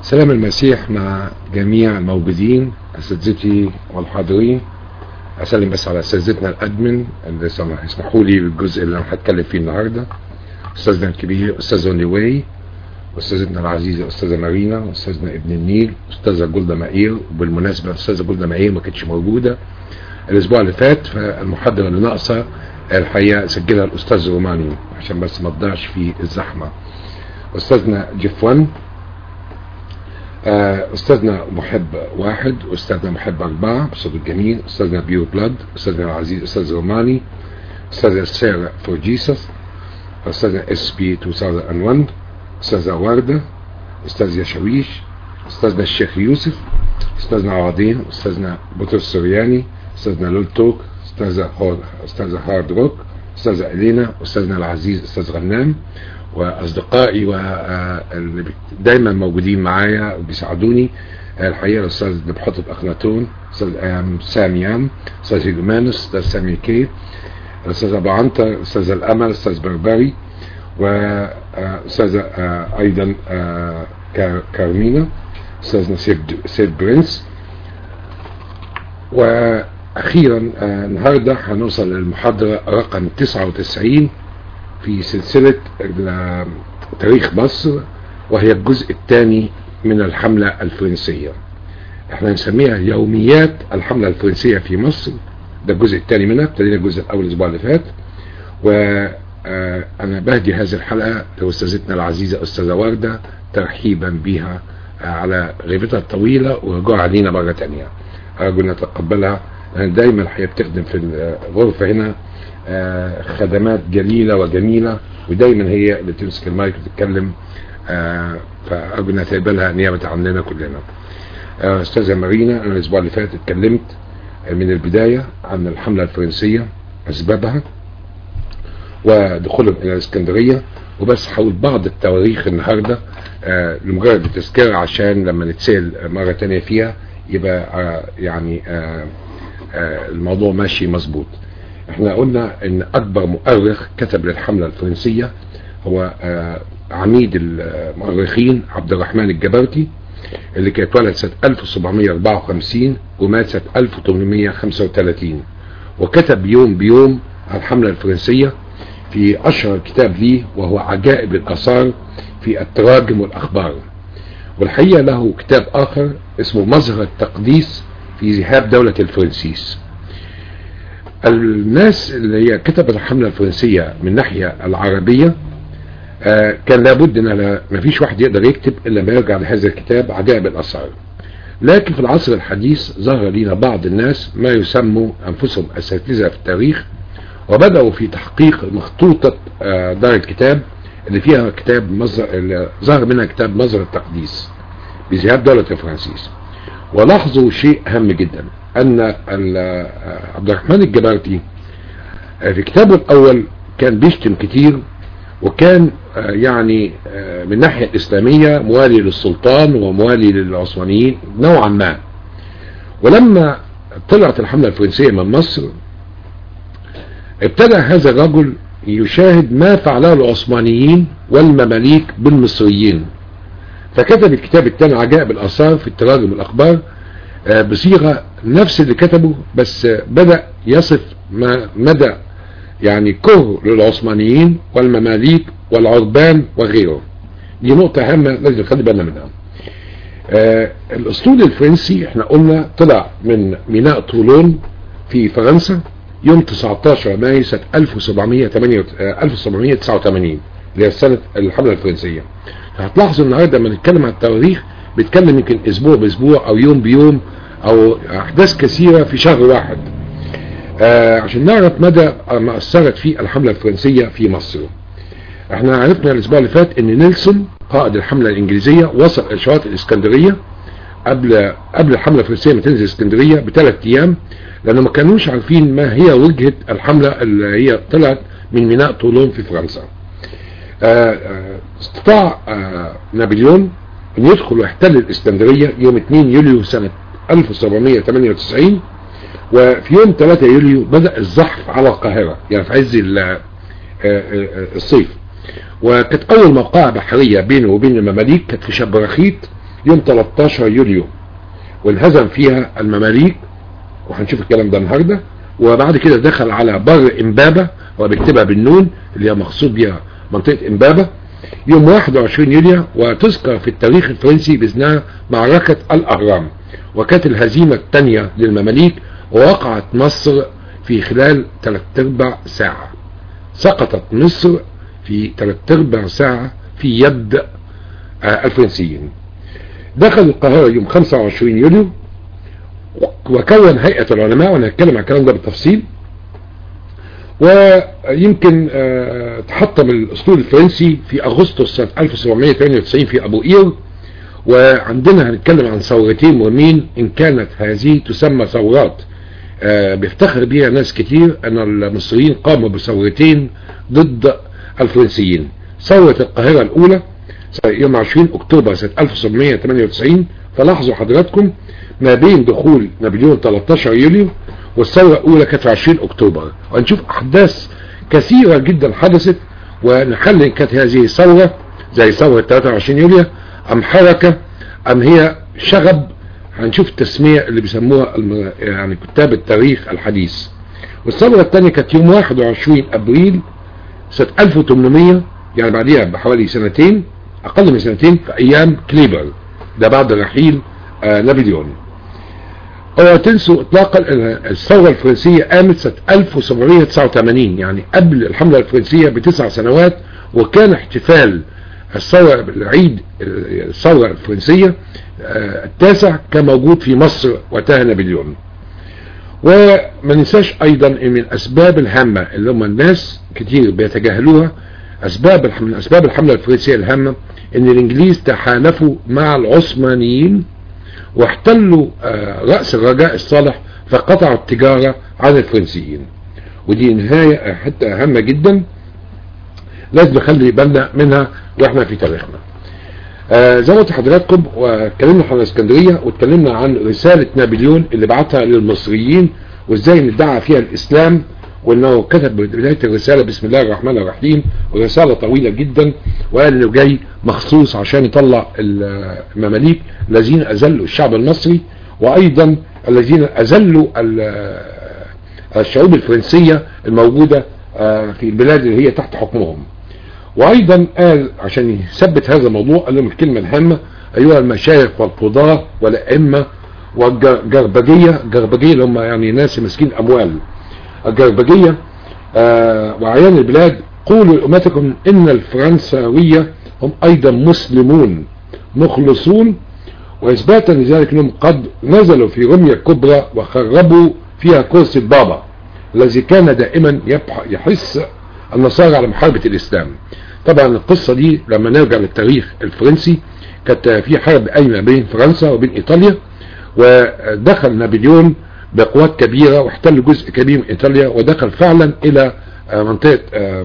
سلام المسيح مع جميع الموجودين اساتذتي والحاضرين اسلم بس على اساتذتنا الادمن اللي يسمحوا لي بالجزء اللي انا هتكلم فيه النهارده استاذنا الكبير استاذ اونلي واي استاذتنا العزيزه استاذه مارينا استاذنا ابن النيل استاذه جولدا مائير وبالمناسبه استاذه جولدا مائير ما كانتش موجوده الاسبوع اللي فات فالمحاضره اللي ناقصه الحقيقه سجلها الاستاذ روماني عشان بس ما تضيعش في الزحمه استاذنا جيفوان استاذنا محب واحد استاذنا محب اربعة بصوت الجميل استاذنا بيور بلاد استاذنا العزيز استاذ روماني استاذنا سيرا فور جيسس استاذنا اس بي 2001 استاذة وردة استاذ يشويش استاذنا الشيخ يوسف استاذنا عوضين استاذنا بطرس السرياني استاذنا لول توك استاذة استاذة هارد روك استاذة الينا استاذنا العزيز استاذ غنام واصدقائي واللي دايما موجودين معايا وبيساعدوني الحقيقه الاستاذ نبحط اخناتون استاذ ساميام استاذ يومانوس استاذ سامي كي الاستاذ ابو عنتر استاذ الامل استاذ بربري واستاذ ايضا كارمينا استاذنا سيد برنس واخيرا النهارده هنوصل للمحاضره رقم 99 في سلسلة تاريخ مصر وهي الجزء الثاني من الحملة الفرنسية احنا نسميها يوميات الحملة الفرنسية في مصر ده الجزء الثاني منها ابتدينا الجزء الاول الاسبوع اللي فات وانا بهدي هذه الحلقة لاستاذتنا العزيزة استاذة وردة ترحيبا بها على غيبتها الطويلة ورجوع علينا مرة تانية ارجو ان نتقبلها لان دايما هي بتخدم في الغرفة هنا آه خدمات جليلة وجميلة ودايما هي اللي بتمسك المايك وتتكلم آه فأرجو انها تقبلها نيابة عننا كلنا آه استاذة مارينا انا الاسبوع اللي فات اتكلمت من البداية عن الحملة الفرنسية اسبابها ودخولهم الى الاسكندرية وبس حول بعض التواريخ النهاردة لمجرد التذكير عشان لما نتسال مرة تانية فيها يبقى يعني الموضوع ماشي مظبوط احنا قلنا ان اكبر مؤرخ كتب للحملة الفرنسية هو عميد المؤرخين عبد الرحمن الجبرتي اللي كان اتولد سنة 1754 ومات سنة 1835 وكتب يوم بيوم عن الحملة الفرنسية في اشهر كتاب ليه وهو عجائب الاثار في التراجم والاخبار والحقيقة له كتاب اخر اسمه مظهر التقديس في ذهاب دولة الفرنسيس الناس اللي هي كتبت الحملة الفرنسية من ناحية العربية آه كان لابد ان ما فيش واحد يقدر يكتب الا ما يرجع لهذا الكتاب عجائب الاثار لكن في العصر الحديث ظهر لنا بعض الناس ما يسموا انفسهم اساتذه في التاريخ وبداوا في تحقيق مخطوطه آه دار الكتاب اللي فيها كتاب مصدر اللي ظهر منها كتاب مصدر التقديس بذهاب دوله الفرنسيس ولاحظوا شيء هام جدا ان عبد الرحمن الجبرتي في كتابه الاول كان بيشتم كتير وكان يعني من الناحية الاسلامية موالي للسلطان وموالي للعثمانيين نوعا ما ولما طلعت الحملة الفرنسية من مصر ابتدى هذا الرجل يشاهد ما فعله العثمانيين والمماليك بالمصريين فكتب الكتاب الثاني عجائب الاثار في التراجم والاخبار بصيغة نفس اللي كتبه بس بدأ يصف ما مدى يعني كره للعثمانيين والمماليك والعربان وغيره دي نقطة هامة لازم نخلي بالنا منها آه الاسطول الفرنسي احنا قلنا طلع من ميناء طولون في فرنسا يوم 19 مايو سنة 1789 اللي هي سنة الحملة الفرنسية هتلاحظوا النهارده لما نتكلم عن التواريخ بيتكلم يمكن اسبوع باسبوع او يوم بيوم او احداث كثيرة في شهر واحد آه عشان نعرف مدى ما اثرت في الحملة الفرنسية في مصر احنا عرفنا الاسبوع اللي فات ان نيلسون قائد الحملة الانجليزية وصل الى شواطئ الاسكندرية قبل قبل الحملة الفرنسية ما تنزل اسكندرية بثلاث ايام لانه ما كانوش عارفين ما هي وجهة الحملة اللي هي طلعت من ميناء طولون في فرنسا آه آه استطاع نابليون ان يدخل ويحتل الاسكندرية يوم 2 يوليو سنة 1798 وفي يوم 3 يوليو بدأ الزحف على القاهرة يعني في عز الصيف وكانت اول موقعة بحرية بينه وبين المماليك كانت في شبرخيت يوم 13 يوليو وانهزم فيها المماليك وهنشوف الكلام ده النهارده وبعد كده دخل على بر امبابة هو بيكتبها بالنون اللي هي مقصود بيها منطقة امبابة يوم 21 يوليو وتذكر في التاريخ الفرنسي باسمها معركة الاهرام وكانت الهزيمة الثانية للمماليك ووقعت مصر في خلال ثلاث ارباع ساعة سقطت مصر في ثلاث ارباع ساعة في يد آه الفرنسيين دخل القاهرة يوم 25 يوليو وكون هيئة العلماء وانا هتكلم عن الكلام ده بالتفصيل ويمكن آه تحطم الاسطول الفرنسي في اغسطس سنة 1798 في ابو قير وعندنا هنتكلم عن ثورتين مهمين ان كانت هذه تسمى ثورات آه بيفتخر بيها ناس كتير ان المصريين قاموا بثورتين ضد الفرنسيين ثورة القاهرة الاولى يوم 20 اكتوبر سنة 1798 فلاحظوا حضراتكم ما بين دخول نابليون 13 يوليو والثورة الاولى كانت في 20 اكتوبر وهنشوف احداث كثيرة جدا حدثت ونحلل كانت هذه الثورة زي ثورة 23 يوليو ام حركة ام هي شغب هنشوف التسمية اللي بيسموها يعني كتاب التاريخ الحديث والثورة الثانية كانت يوم 21 ابريل سنة 1800 يعني بعديها بحوالي سنتين اقل من سنتين في ايام كليبر ده بعد رحيل آه نابليون اوعوا تنسوا اطلاقا الثورة الفرنسية قامت سنة 1789 يعني قبل الحملة الفرنسية بتسع سنوات وكان احتفال الثورة العيد الثورة الفرنسية آه التاسع كان موجود في مصر وقتها نابليون وما ننساش ايضا من الاسباب الهامة اللي هم الناس كتير بيتجاهلوها اسباب من اسباب الحملة الفرنسية الهامة ان الانجليز تحالفوا مع العثمانيين واحتلوا آه رأس الرجاء الصالح فقطعوا التجارة عن الفرنسيين ودي نهاية حتى هامة جدا لازم نخلي بالنا منها واحنا في تاريخنا آه زي ما قلت لحضراتكم واتكلمنا عن الاسكندريه واتكلمنا عن رساله نابليون اللي بعتها للمصريين وازاي ندعى فيها الاسلام وانه كتب بدايه الرساله بسم الله الرحمن الرحيم ورساله طويله جدا وقال انه جاي مخصوص عشان يطلع المماليك الذين اذلوا الشعب المصري وايضا الذين اذلوا الشعوب الفرنسيه الموجوده في البلاد اللي هي تحت حكمهم وايضا قال عشان يثبت هذا الموضوع قال لهم الكلمة الهامة ايها المشايخ والقضاة والائمة والجربجية جربجية اللي هم يعني ناس مسكين اموال الجربجية آه وعيان البلاد قولوا لأمتكم ان الفرنساوية هم ايضا مسلمون مخلصون واثباتا لذلك انهم قد نزلوا في رمية كبرى وخربوا فيها كرسي البابا الذي كان دائما يحث النصارى على محاربة الاسلام طبعا القصة دي لما نرجع للتاريخ الفرنسي كانت في حرب قايمة بين فرنسا وبين ايطاليا ودخل نابليون بقوات كبيرة واحتل جزء كبير من ايطاليا ودخل فعلا الى منطقة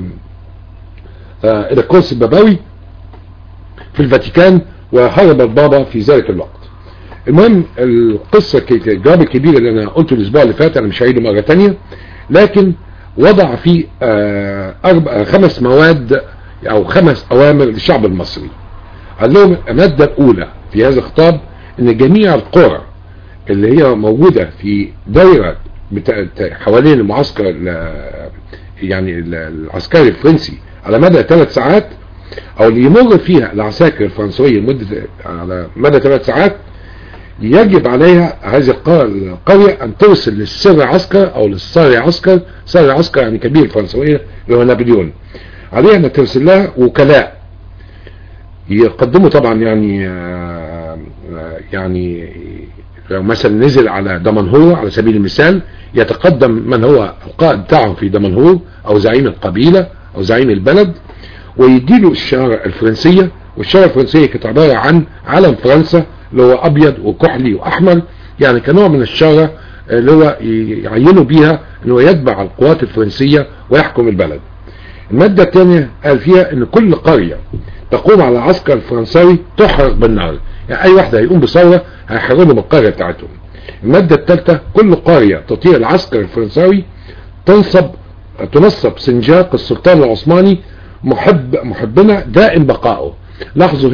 الى القدس البابوي في الفاتيكان وهرب البابا في ذلك الوقت المهم القصة الجواب الكبير اللي انا قلته الاسبوع اللي فات انا مش هعيده مرة تانية لكن وضع فيه أربع خمس مواد او خمس اوامر للشعب المصري قال لهم المادة الاولى في هذا الخطاب ان جميع القرى اللي هي موجودة في دائرة حوالين المعسكر يعني العسكري الفرنسي على مدى ثلاث ساعات او اللي يمر فيها العساكر الفرنسوية لمدة على مدى ثلاث ساعات يجب عليها هذه القرية ان ترسل للسر عسكر او للصار عسكر صار عسكر يعني كبير الفرنسوية اللي هو نابليون عليها ان ترسل لها وكلاء يقدموا طبعا يعني يعني لو مثلا نزل على دمنهور على سبيل المثال يتقدم من هو القائد بتاعهم في دمنهور او زعيم القبيلة او زعيم البلد ويديله الشارة الفرنسية والشارة الفرنسية كانت عبارة عن علم فرنسا اللي هو ابيض وكحلي واحمر يعني كنوع من الشارة اللي هو يعينوا بيها انه يتبع القوات الفرنسية ويحكم البلد المادة الثانية قال فيها ان كل قرية تقوم على عسكر فرنساوي تحرق بالنار يعني اي واحد هيقوم بثورة هيحرقوا من القرية بتاعتهم المادة الثالثة كل قرية تطيع العسكر الفرنساوي تنصب تنصب سنجاق السلطان العثماني محب محبنا دائم بقائه لاحظوا هنا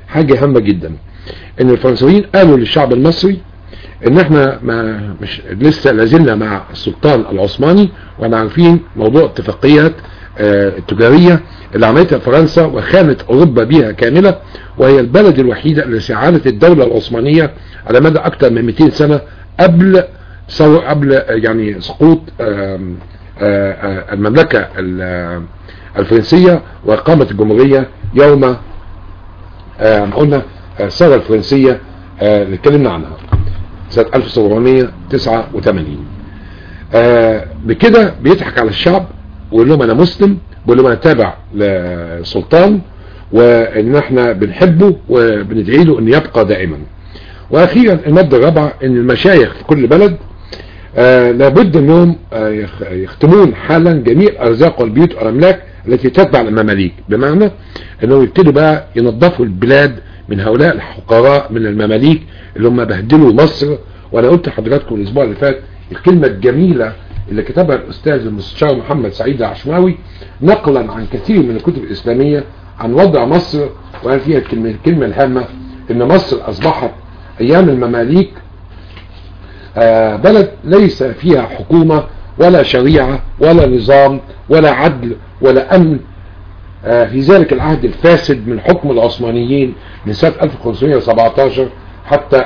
حاجة هامة جدا ان الفرنسيين قالوا للشعب المصري ان احنا ما مش لسه لازلنا مع السلطان العثماني وانا عارفين موضوع اتفاقيات اه التجارية اللي عملتها فرنسا وخانت اوروبا بيها كاملة وهي البلد الوحيدة اللي ساعدت الدولة العثمانية على مدى اكثر من 200 سنة قبل سو قبل يعني سقوط اه اه المملكة الفرنسية وقامت الجمهورية يوم قلنا الثورة الفرنسية اللي اتكلمنا عنها سنة 1789 بكده بيضحك على الشعب ويقول لهم انا مسلم ويقول لهم انا تابع للسلطان وان احنا بنحبه وبندعي له ان يبقى دائما واخيرا المادة الرابعة ان المشايخ في كل بلد آه لابد انهم آه يختمون حالا جميع الارزاق والبيوت والاملاك التي تتبع المماليك بمعنى انهم يبتدوا بقى ينظفوا البلاد من هؤلاء الحقراء من المماليك اللي هم بهدلوا مصر وانا قلت لحضراتكم الاسبوع اللي فات الكلمة الجميلة اللي كتبها الاستاذ المستشار محمد سعيد العشماوي نقلا عن كثير من الكتب الاسلامية عن وضع مصر وقال فيها الكلمة, الكلمة الهامة ان مصر اصبحت ايام المماليك آه بلد ليس فيها حكومة ولا شريعة ولا نظام ولا عدل ولا امن آه في ذلك العهد الفاسد من حكم العثمانيين من سنة 1517 حتى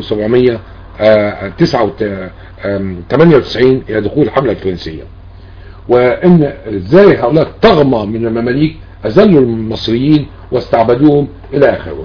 1798 الى دخول الحملة الفرنسية وان ازاي هؤلاء الطغمة من المماليك اذلوا المصريين واستعبدوهم الى اخره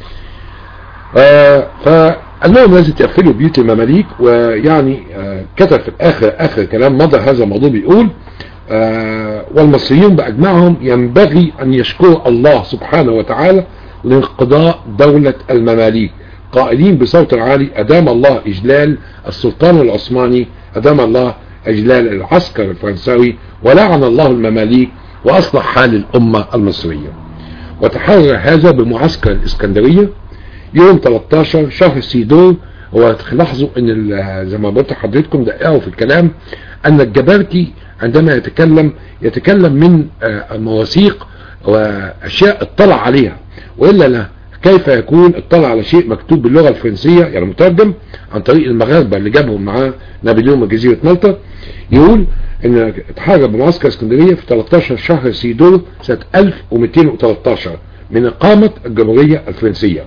آه فقال لهم لازم تقفلوا بيوت المماليك ويعني آه كتب في الاخر اخر كلام مضى هذا الموضوع بيقول آه والمصريون باجمعهم ينبغي ان يشكروا الله سبحانه وتعالى لانقضاء دولة المماليك قائلين بصوت عالي ادام الله اجلال السلطان العثماني ادام الله اجلال العسكر الفرنساوي ولعن الله المماليك واصلح حال الامة المصرية وتحرر هذا بمعسكر الاسكندرية يوم 13 شهر سيدور ولاحظوا ان زي ما قلت لحضرتكم دققوا في الكلام ان الجبرتي عندما يتكلم يتكلم من مواثيق واشياء اطلع عليها والا لا كيف يكون اطلع على شيء مكتوب باللغة الفرنسية يعني مترجم عن طريق المغاربة اللي جابهم معاه نابليون من جزيرة مالطا يقول ان اتحرر بمعسكر اسكندرية في 13 شهر سيدور سنة 1213 من اقامة الجمهورية الفرنسية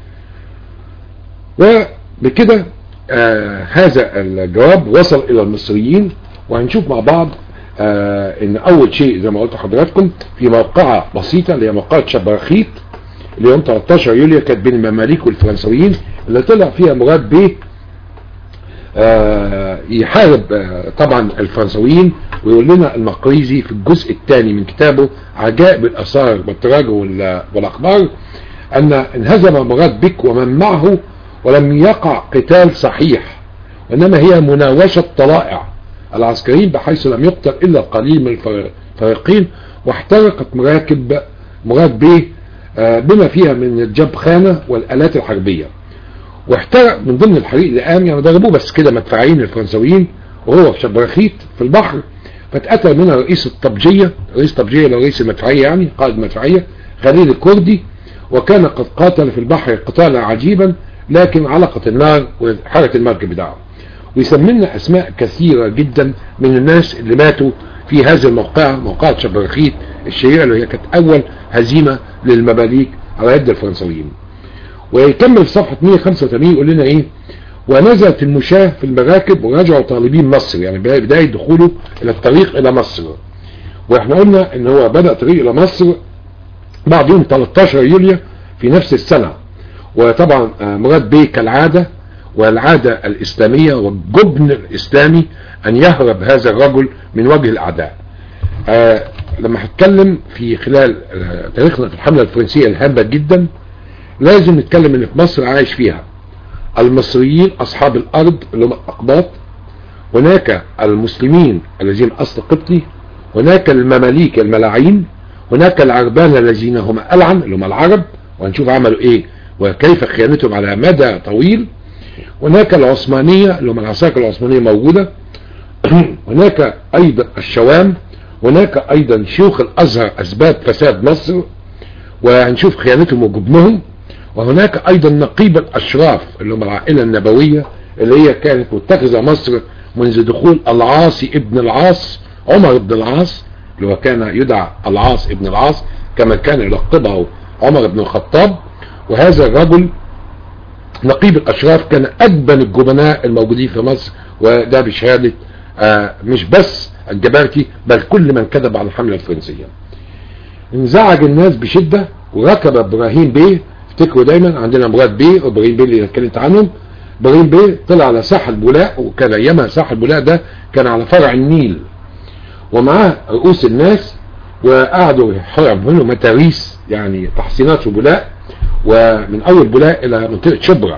وبكده آه هذا الجواب وصل الى المصريين وهنشوف مع بعض آه ان اول شيء زي ما قلت لحضراتكم في موقعة بسيطة اللي هي موقعة شبرخيت اللي يوم 13 يوليو كانت بين المماليك والفرنسويين اللي طلع فيها مراد بيه آه يحارب آه طبعا الفرنسويين ويقول لنا المقريزي في الجزء الثاني من كتابه عجائب الاثار والتراجع والاخبار ان انهزم مراد بك ومن معه ولم يقع قتال صحيح وانما هي مناوشة طلائع العسكريين بحيث لم يقتل الا القليل من الفريقين واحترقت مراكب مراد بيه بما فيها من الجبخانة والالات الحربية واحترق من ضمن الحريق اللي قام يعني ضربوه بس كده مدفعين الفرنسويين وهو في شبرخيت في البحر فاتقتل منها رئيس الطبجية رئيس الطبجية لو رئيس المدفعية يعني قائد المدفعية خليل الكردي وكان قد قاتل في البحر قتالا عجيبا لكن علقت النار وحرق المركب بتاعه ويسمينا اسماء كثيرة جدا من الناس اللي ماتوا في هذه الموقعة موقعة شبرخيت الشهيرة اللي هي كانت اول هزيمة للمماليك على يد الفرنسويين ويكمل في صفحة 185 يقول لنا ايه ونزلت المشاة في المراكب ورجعوا طالبين مصر يعني بداية دخوله الى الطريق الى مصر واحنا قلنا ان هو بدأ طريق الى مصر بعد يوم 13 يوليو في نفس السنة وطبعا مراد بيه كالعادة والعادة الإسلامية والجبن الإسلامي أن يهرب هذا الرجل من وجه الأعداء آه لما هتكلم في خلال آه تاريخنا في الحملة الفرنسية الهامة جدا لازم نتكلم ان في مصر عايش فيها المصريين أصحاب الأرض اللي هم الأقباط هناك المسلمين الذين أصل قبطي هناك المماليك الملاعين هناك العربان الذين هم ألعن اللي هم العرب وهنشوف عملوا ايه وكيف خيانتهم على مدى طويل هناك العثمانية اللي هم العساكر العثمانية موجودة هناك ايضا الشوام هناك ايضا شيوخ الازهر اسباب فساد مصر وهنشوف خيانتهم وجبنهم وهناك ايضا نقيب الاشراف اللي هم العائلة النبوية اللي هي كانت متخذة مصر منذ دخول العاصي ابن العاص عمر بن العاص اللي هو كان يدعى العاص ابن العاص كما كان يلقبه عمر بن الخطاب وهذا الرجل نقيب الاشراف كان اجبن الجبناء الموجودين في مصر وده بشهادة آه مش بس الجبارتي بل كل من كذب على الحملة الفرنسية انزعج الناس بشدة وركب ابراهيم بيه افتكروا دايما عندنا مراد بيه وابراهيم بيه اللي اتكلمت عنهم ابراهيم بيه طلع على ساحل بولاق وكان ايامها ساحل بولاق ده كان على فرع النيل ومعاه رؤوس الناس وقعدوا يعملوا متاريس يعني تحصينات في بولاق ومن اول بولاق الى منطقة شبرا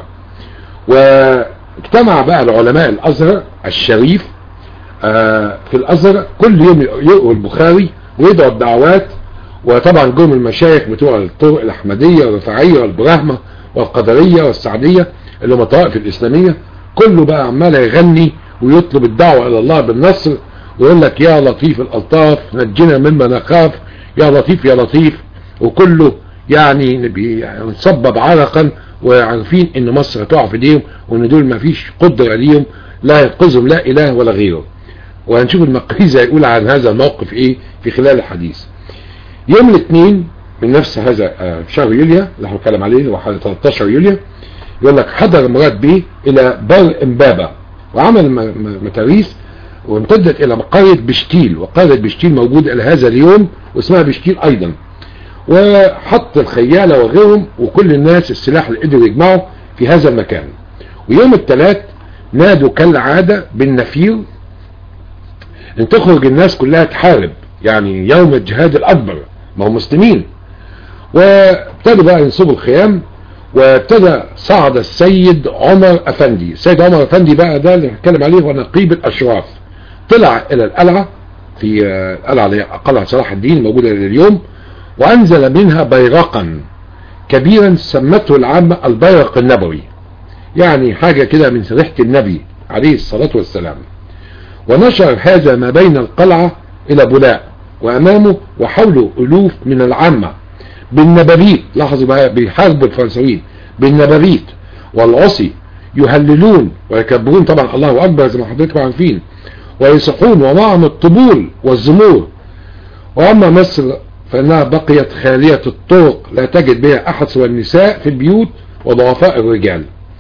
واجتمع بقى العلماء الازهر الشريف آه في الازهر كل يوم يقروا البخاري ويدعوا الدعوات وطبعا جم المشايخ بتوع الطرق الاحمدية والرفاعية والبراهمة والقدرية والسعدية اللي هم الطوائف الاسلامية كله بقى عمال يغني ويطلب الدعوة الى الله بالنصر ويقول لك يا لطيف الالطاف نجنا مما نخاف يا لطيف يا لطيف وكله يعني بيصبب عرقا وعارفين ان مصر هتقع في ايديهم وان دول ما فيش قدرة ليهم لا ينقذهم لا اله ولا غيره وهنشوف المقريزة يقول عن هذا الموقف ايه في خلال الحديث يوم الاثنين من نفس هذا شهر يوليو اللي احنا بنتكلم عليه هو 13 يوليو يقول لك حضر مراد بيه الى بر امبابة وعمل متاريس وامتدت الى قرية بشتيل وقرية بشتيل موجودة الى هذا اليوم واسمها بشتيل ايضا وحط الخيالة وغيرهم وكل الناس السلاح اللي قدروا يجمعوا في هذا المكان ويوم الثلاث نادوا كالعادة بالنفير ان تخرج الناس كلها تحارب يعني يوم الجهاد الاكبر ما هم مسلمين وابتدوا بقى ينصبوا الخيام وابتدى صعد السيد عمر افندي السيد عمر افندي بقى ده اللي هنتكلم عليه هو نقيب الاشراف طلع الى القلعة في القلعة قلعة صلاح الدين موجودة اليوم وانزل منها بيرقا كبيرا سمته العامة البيرق النبوي يعني حاجة كده من ريحة النبي عليه الصلاة والسلام ونشر هذا ما بين القلعة الى بولاء وامامه وحوله الوف من العامة بالنبابيت لاحظوا بقى بيحاربوا الفرنسيين بالنبابيت والعصي يهللون ويكبرون طبعا الله اكبر زي ما حضرتكم عارفين ويصحون ومعهم الطبول والزمور واما مصر فانها بقيت خالية الطرق لا تجد بها احد سوى النساء في البيوت وضعفاء الرجال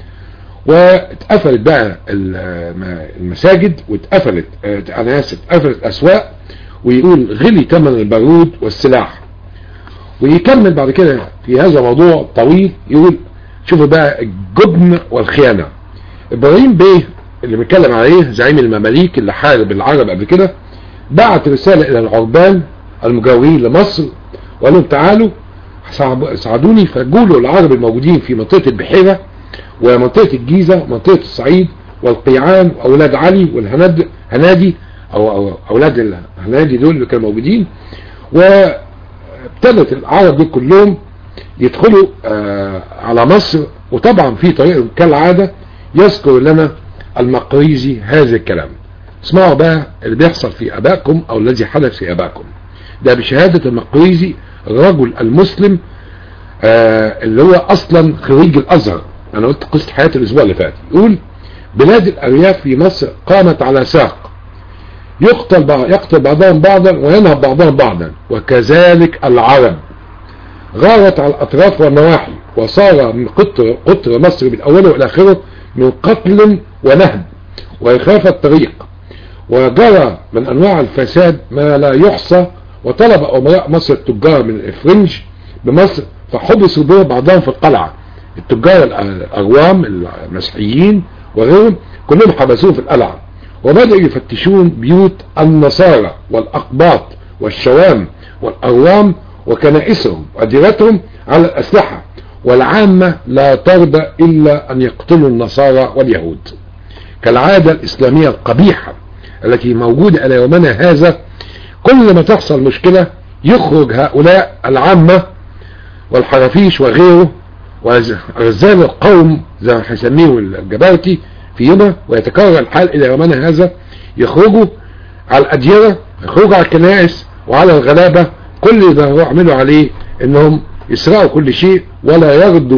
واتقفلت بقى المساجد واتقفلت انا اسف اتقفلت اسواق ويقول غلي ثمن البارود والسلاح ويكمل بعد كده في هذا موضوع طويل يقول شوفوا بقى الجبن والخيانة ابراهيم بيه اللي بنتكلم عليه زعيم المماليك اللي حارب العرب قبل كده بعت رسالة الى العربان المجاورين لمصر وقال لهم تعالوا ساعدوني فجولوا العرب الموجودين في منطقة البحيرة ومنطقة الجيزة ومنطقة الصعيد والقيعان واولاد علي والهناد هنادي او, أو اولاد الهنادي دول اللي كانوا موجودين وابتدت العرب دول كلهم يدخلوا آه على مصر وطبعا في طريق كالعادة يذكر لنا المقريزي هذا الكلام اسمعوا بقى اللي بيحصل في ابائكم او الذي حدث في ابائكم ده بشهادة المقريزي الرجل المسلم آه اللي هو اصلا خريج الازهر انا قلت قصة حياة الاسبوع اللي فات يقول بلاد الارياف في مصر قامت على ساق يقتل بعض يقتل بعضهم بعضا وينهب بعضهم بعضا وكذلك العرب غارت على الاطراف والنواحي وصار من قطر, قطر مصر من اوله والى اخره من قتل ونهب وإخافة الطريق وجرى من أنواع الفساد ما لا يحصى وطلب أمراء مصر التجار من الإفرنج بمصر فحبسوا به بعضهم في القلعة التجار الأروام المسيحيين وغيرهم كلهم حبسوه في القلعة وبدأوا يفتشون بيوت النصارى والأقباط والشوام والأروام وكنائسهم وأديرتهم على الأسلحة والعامة لا ترضى إلا أن يقتلوا النصارى واليهود كالعادة الإسلامية القبيحة التي موجودة إلى يومنا هذا كل ما تحصل مشكلة يخرج هؤلاء العامة والحرافيش وغيره ورزال القوم زي ما هيسميه الجبارتي في يومه ويتكرر الحال إلى يومنا هذا يخرجوا على الأديرة يخرجوا على الكنائس وعلى الغلابة كل اللي يعملوا عليه انهم يسرقوا كل شيء ولا يرضوا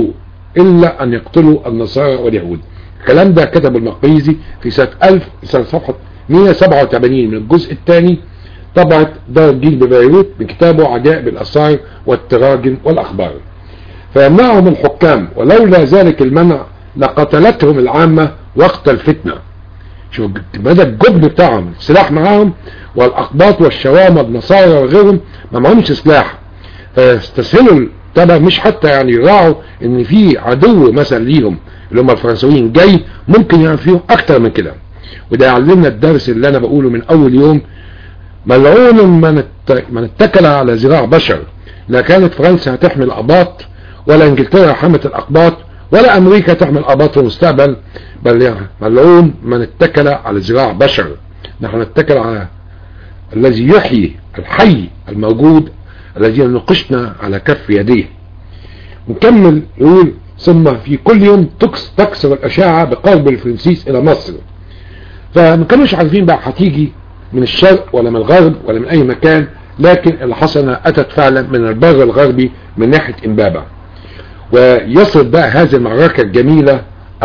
إلا أن يقتلوا النصارى واليهود الكلام ده كتبه المقريزي في سنة 1000 سنة صفحة 187 من الجزء الثاني طبعت دار الجيل ببيروت بكتابه عجائب الأسرار والتراجم والأخبار فيمنعهم الحكام ولولا ذلك المنع لقتلتهم العامة وقت الفتنة شوف مدى الجبن بتاعهم السلاح معاهم والأقباط والشوام والنصارى وغيرهم ما معهمش سلاح فاستسهلوا طبعا مش حتى يعني يراعوا ان في عدو مثلا ليهم اللي هم الفرنسويين جاي ممكن يعني فيهم اكتر من كده وده يعلمنا الدرس اللي انا بقوله من اول يوم ملعون من اتكل على ذراع بشر لا كانت فرنسا هتحمي الاباط ولا انجلترا حمت الاقباط ولا امريكا تحمي الاباط في المستقبل بل يعني ملعون من اتكل على ذراع بشر نحن نتكل على الذي يحيي الحي الموجود الذي نقشنا على كف يديه نكمل يقول ثم في كل يوم تكسر الأشاعة بقرب الفرنسيس إلى مصر فما كانوش عارفين بقى هتيجي من الشرق ولا من الغرب ولا من أي مكان لكن اللي حصل أتت فعلا من البر الغربي من ناحية إمبابة ويصل بقى هذه المعركة الجميلة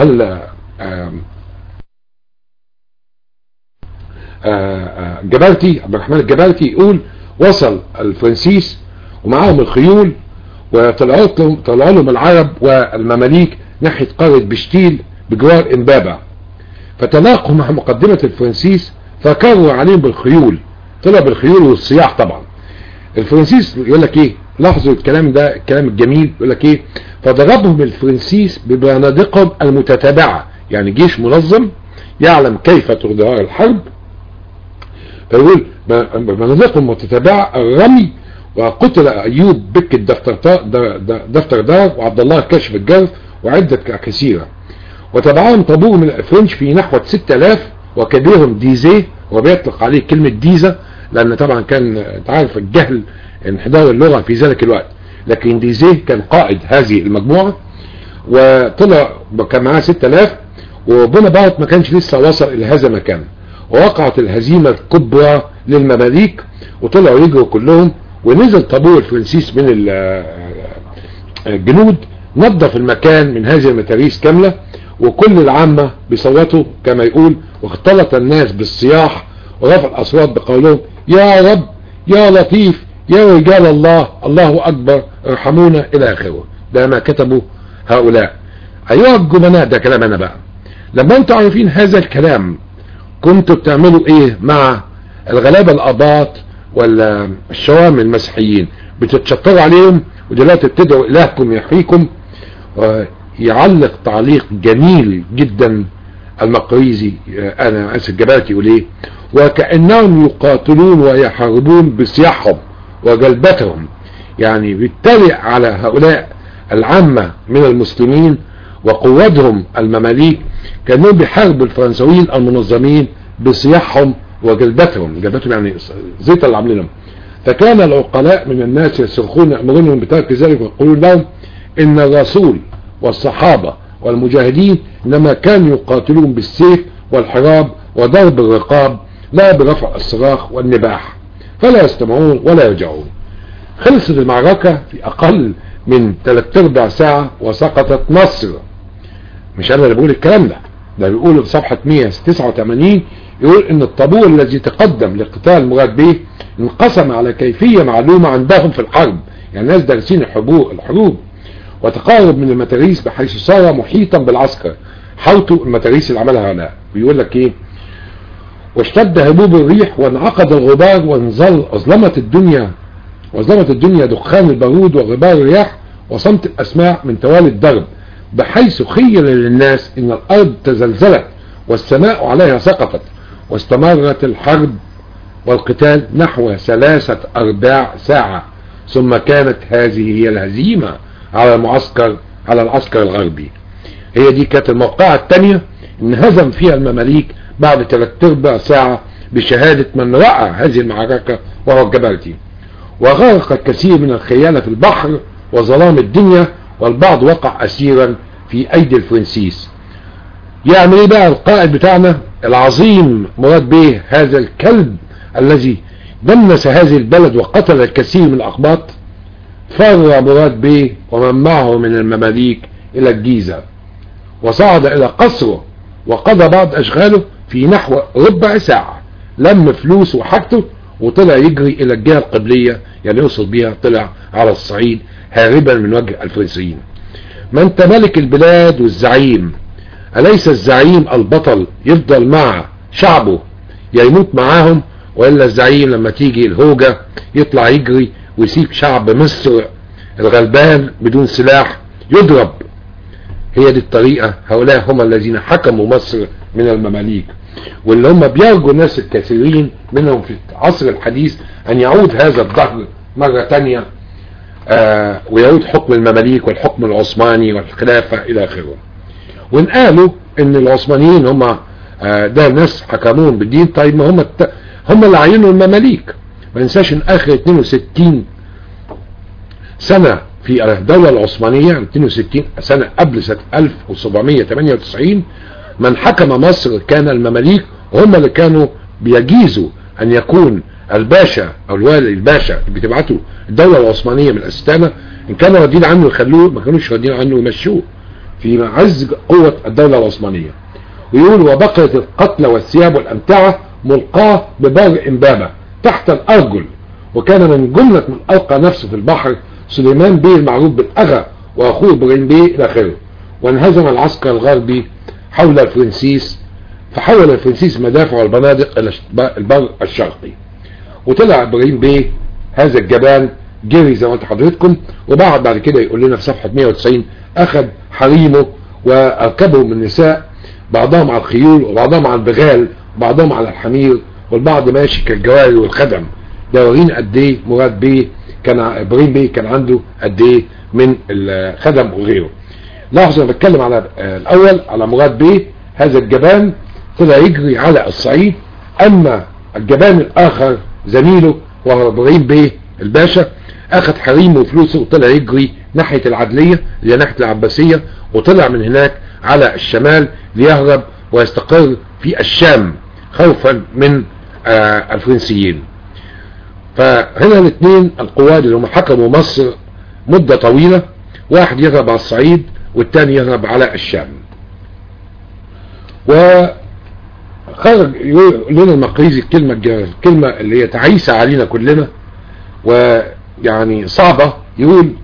الجبرتي عبد الرحمن الجبرتي يقول وصل الفرنسيس ومعاهم الخيول وطلعوا لهم طلعوا لهم العرب والمماليك ناحية قارة بشتيل بجوار امبابة فتلاقوا مع مقدمة الفرنسيس فكروا عليهم بالخيول طلع بالخيول والصياح طبعا الفرنسيس يقول لك ايه لاحظوا الكلام ده الكلام الجميل يقول لك ايه فضربهم الفرنسيس ببنادقهم المتتابعة يعني جيش منظم يعلم كيف تدار الحرب فيقول بنادقهم المتتابعة الرمي وقتل ايوب بك الدفتر دفتر دار وعبد الله كاشف الجرف وعدة كثيرة وتبعهم طابور من الفرنش في نحو 6000 وكبيرهم ديزي وبيطلق عليه كلمة ديزا لان طبعا كان تعرف الجهل انحدار اللغة في ذلك الوقت لكن ديزي كان قائد هذه المجموعة وطلع كان معاه 6000 وبونابرت ما كانش لسه وصل الى هذا المكان ووقعت الهزيمة الكبرى للمماليك وطلعوا يجروا كلهم ونزل طابور الفرنسيس من الجنود نظف المكان من هذه المتاريس كاملة وكل العامة بيصوتوا كما يقول واختلط الناس بالصياح ورفع الأصوات بقولهم يا رب يا لطيف يا رجال الله الله أكبر ارحمونا إلى آخره ده ما كتبوا هؤلاء أيها الجبناء ده كلام أنا بقى لما انتوا عارفين هذا الكلام كنتوا بتعملوا ايه مع الغلابة الأباط ولا الشوام المسيحيين بتتشطروا عليهم ودلوقتي بتدعوا إلهكم يحييكم يعلق تعليق جميل جدا المقريزي أنا أسف جبالتي يقول ايه وكأنهم يقاتلون ويحاربون بسياحهم وجلبتهم يعني بيتريق على هؤلاء العامة من المسلمين وقوادهم المماليك كانهم بيحاربوا الفرنسويين المنظمين بصياحهم وجلبتهم جلبتهم يعني زيت اللي عاملينهم فكان العقلاء من الناس يصرخون يأمرونهم بترك ذلك ويقولون لهم ان الرسول والصحابة والمجاهدين انما كانوا يقاتلون بالسيف والحراب وضرب الرقاب لا برفع الصراخ والنباح فلا يستمعون ولا يرجعون خلصت المعركة في اقل من ثلاث ارباع ساعة وسقطت مصر مش انا اللي بقول الكلام ده ده بيقول في صفحة 189 يقول ان الطابور الذي تقدم لقتال مراد بيه انقسم على كيفية معلومة عندهم في الحرب يعني الناس دارسين الحروب الحروب وتقارب من المتاريس بحيث صار محيطا بالعسكر حوطوا المتاريس اللي عملها هؤلاء بيقول لك ايه واشتد هبوب الريح وانعقد الغبار وانظل اظلمت الدنيا واظلمت الدنيا دخان البارود وغبار الرياح وصمت الاسماع من توالي الضرب بحيث خيل للناس ان الارض تزلزلت والسماء عليها سقطت واستمرت الحرب والقتال نحو ثلاثة ارباع ساعة ثم كانت هذه هي الهزيمة على المعسكر على العسكر الغربي هي دي كانت الموقعة الثانية ان هزم فيها المماليك بعد ثلاث ارباع ساعة بشهادة من رأى هذه المعركة وهو الجبرتي وغرق الكثير من الخيانة في البحر وظلام الدنيا والبعض وقع اسيرا في ايدي الفرنسيس يعمل ايه بقى القائد بتاعنا العظيم مراد بيه هذا الكلب الذي دنس هذه البلد وقتل الكثير من الاقباط فر مراد بيه ومن معه من المماليك الى الجيزة وصعد الى قصره وقضى بعض اشغاله في نحو ربع ساعة لم فلوسه وحاجته وطلع يجري الى الجهة القبلية يعني يقصد بيها طلع على الصعيد هاربا من وجه الفرنسيين ما انت ملك البلاد والزعيم أليس الزعيم البطل يفضل مع شعبه يا يموت معاهم وإلا الزعيم لما تيجي الهوجة يطلع يجري ويسيب شعب مصر الغلبان بدون سلاح يضرب هي دي الطريقة هؤلاء هم الذين حكموا مصر من المماليك واللي هم بيرجوا الناس الكثيرين منهم في العصر الحديث أن يعود هذا الظهر مرة تانية آه ويعود حكم المماليك والحكم العثماني والخلافة إلى آخره وإن قالوا إن العثمانيين هم آه ده ناس حكموهم بالدين طيب ما هم الت... هم اللي عينوا المماليك ما ننساش إن آخر 62 سنة في الدولة العثمانية 62 سنة قبل سنة 1798 من حكم مصر كان المماليك هم اللي كانوا بيجيزوا أن يكون الباشا او الوالي الباشا اللي بتبعته الدولة العثمانية من استانة ان كانوا راضيين عنه يخلوه ما كانوش راضيين عنه يمشوه في عز قوة الدولة العثمانية ويقول وبقيت القتل والثياب والامتعة ملقاة ببر امبابة تحت الارجل وكان من جملة من القى نفسه في البحر سليمان بيه المعروف بالاغا واخوه ابراهيم بيه الى اخره وانهزم العسكر الغربي حول الفرنسيس فحول الفرنسيس مدافع والبنادق الى البر الشرقي وطلع ابراهيم بيه هذا الجبان جري زي ما قلت حضرتكم وبعد بعد كده يقول لنا في صفحة 190 اخذ حريمه واركبهم من النساء بعضهم على الخيول وبعضهم على البغال وبعضهم على الحمير والبعض ماشي كالجواري والخدم ده ورينا قد ايه مراد بيه كان ابراهيم بيه كان عنده قد ايه من الخدم وغيره لاحظوا انا بتكلم على الاول على مراد بيه هذا الجبان طلع يجري على الصعيد اما الجبان الاخر زميله وهو ابراهيم بيه الباشا اخذ حريمه وفلوسه وطلع يجري ناحية العدلية اللي ناحية العباسية وطلع من هناك على الشمال ليهرب ويستقر في الشام خوفا من آه الفرنسيين فهنا الاثنين القواد اللي هم حكموا مصر مدة طويلة واحد يهرب على الصعيد والثاني يهرب على الشام و خرج يقول لنا المقريزي الكلمة الكلمة اللي هي تعيسة علينا كلنا ويعني صعبة يقول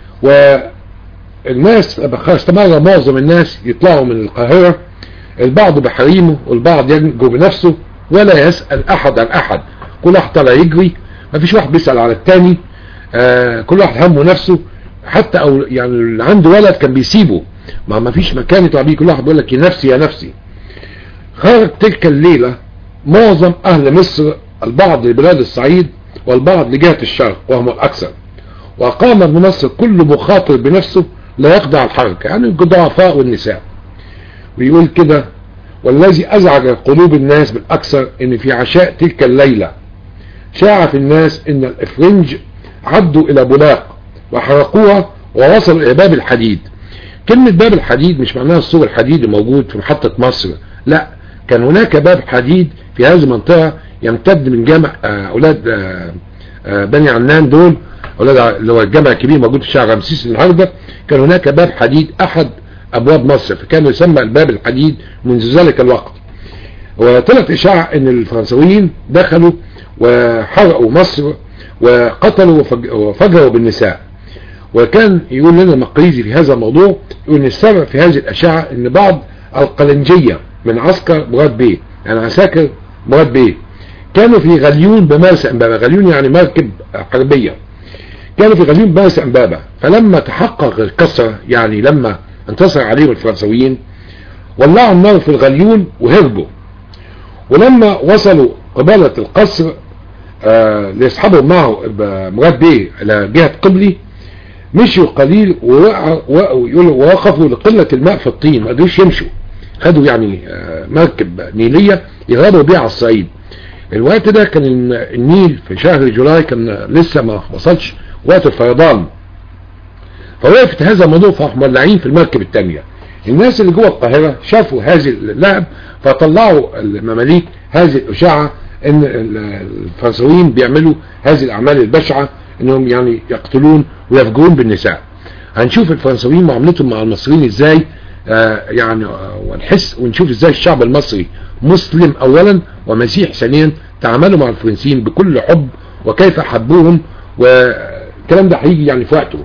والناس استمر معظم الناس يطلعوا من القاهرة البعض بحريمه والبعض ينجو بنفسه ولا يسأل احد عن احد كل واحد طلع يجري ما فيش واحد بيسأل على التاني آه كل واحد همه نفسه حتى او يعني اللي عنده ولد كان بيسيبه ما ما فيش مكان يطلع بيه كل واحد بيقول لك يا نفسي يا نفسي خرج تلك الليلة معظم اهل مصر البعض لبلاد الصعيد والبعض لجهة الشرق وهم الاكثر واقام ابن مصر كل مخاطر بنفسه لا يخضع الحركة يعني الضعفاء والنساء ويقول كده والذي ازعج قلوب الناس بالاكثر ان في عشاء تلك الليلة شاع في الناس ان الافرنج عدوا الى بلاق وحرقوها ووصلوا الى باب الحديد كلمة باب الحديد مش معناها السور الحديد الموجود في محطة مصر لا كان هناك باب حديد في هذه المنطقة يمتد من جامع اولاد بني عنان دول اولاد اللي هو الجامع الكبير موجود في شارع رمسيس النهارده كان هناك باب حديد احد ابواب مصر فكان يسمى الباب الحديد منذ ذلك الوقت وطلعت اشاعة ان الفرنسويين دخلوا وحرقوا مصر وقتلوا وفجروا بالنساء وكان يقول لنا مقريزي في هذا الموضوع يقول ان السبب في هذه الاشاعة ان بعض القلنجية من عسكر مراد بيه يعني عساكر مراد بيه كانوا في غليون بمارس امبابة غليون يعني مركب حربية كانوا في غليون بمارس امبابة فلما تحقق الكسرة يعني لما انتصر عليهم الفرنسويين ولعوا النار في الغليون وهربوا ولما وصلوا قبالة القصر آه ليسحبوا معه مراد بيه الى جهة قبلي مشوا قليل ووقفوا لقلة الماء في الطين ما قدروش يمشوا خدوا يعني آه مركب نيلية يغربوا بيها على الصعيد الوقت ده كان النيل في شهر جولاي كان لسه ما وصلش وقت الفيضان فوقفت هذا الموضوع فهم مولعين في المركب الثانية الناس اللي جوه القاهرة شافوا هذه اللعب فطلعوا المماليك هذه الاشاعة ان الفرنسويين بيعملوا هذه الاعمال البشعة انهم يعني يقتلون ويفجرون بالنساء هنشوف الفرنسويين معاملتهم مع المصريين ازاي آه يعني آه ونحس ونشوف ازاي الشعب المصري مسلم اولا ومسيح ثانيا تعاملوا مع الفرنسيين بكل حب وكيف حبوهم والكلام ده هيجي يعني في وقته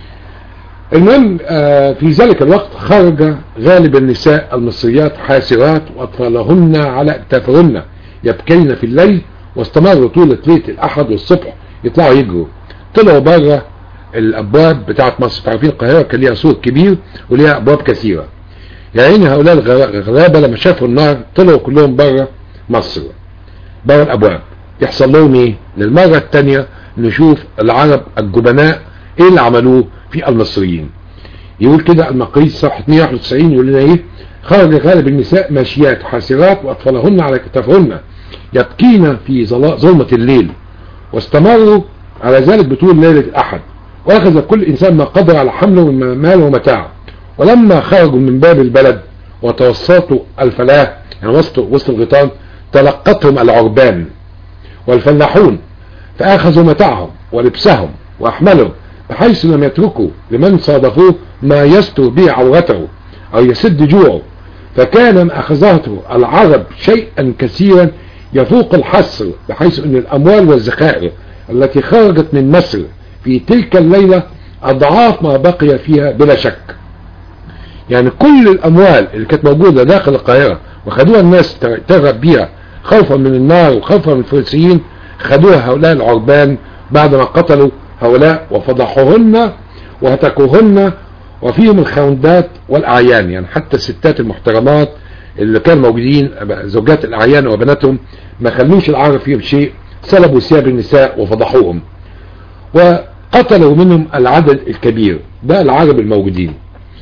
المهم آه في ذلك الوقت خرج غالب النساء المصريات حاسرات واطفالهن على اكتافهن يبكين في الليل واستمروا طول ليله الاحد والصبح يطلعوا يجروا طلعوا بره الابواب بتاعت مصر عارفين القاهره كان ليها سور كبير وليها ابواب كثيره يعني هؤلاء الغلابه لما شافوا النار طلعوا كلهم بره مصر بره الابواب يحصل لهم ايه للمره الثانيه نشوف العرب الجبناء ايه اللي عملوه في المصريين يقول كده المقيس صفحه 191 يقول لنا ايه خرج غالب النساء ماشيات حاسرات واطفالهن على كتافهن يبكين في ظلمه الليل واستمروا على ذلك بطول ليله الاحد واخذ كل انسان ما قدر على حمله من مال ومتاع ولما خرجوا من باب البلد وتوسطوا الفلاح يعني وسط وسط الغيطان تلقتهم العربان والفلاحون فاخذوا متاعهم ولبسهم واحملهم بحيث لم يتركوا لمن صادفوه ما يستر به عورته او يسد جوعه فكان ما اخذته العرب شيئا كثيرا يفوق الحصر بحيث ان الاموال والذخائر التي خرجت من مصر في تلك الليلة اضعاف ما بقي فيها بلا شك يعني كل الاموال اللي كانت موجودة داخل القاهرة وخدوها الناس ترغب بيها خوفا من النار وخوفا من الفرنسيين خدوها هؤلاء العربان بعد ما قتلوا هؤلاء وفضحوهن وهتكوهن وفيهم الخوندات والاعيان يعني حتى الستات المحترمات اللي كانوا موجودين زوجات الاعيان وبناتهم ما خلوش العرب فيهم شيء سلبوا ثياب النساء وفضحوهم وقتلوا منهم العدد الكبير ده العرب الموجودين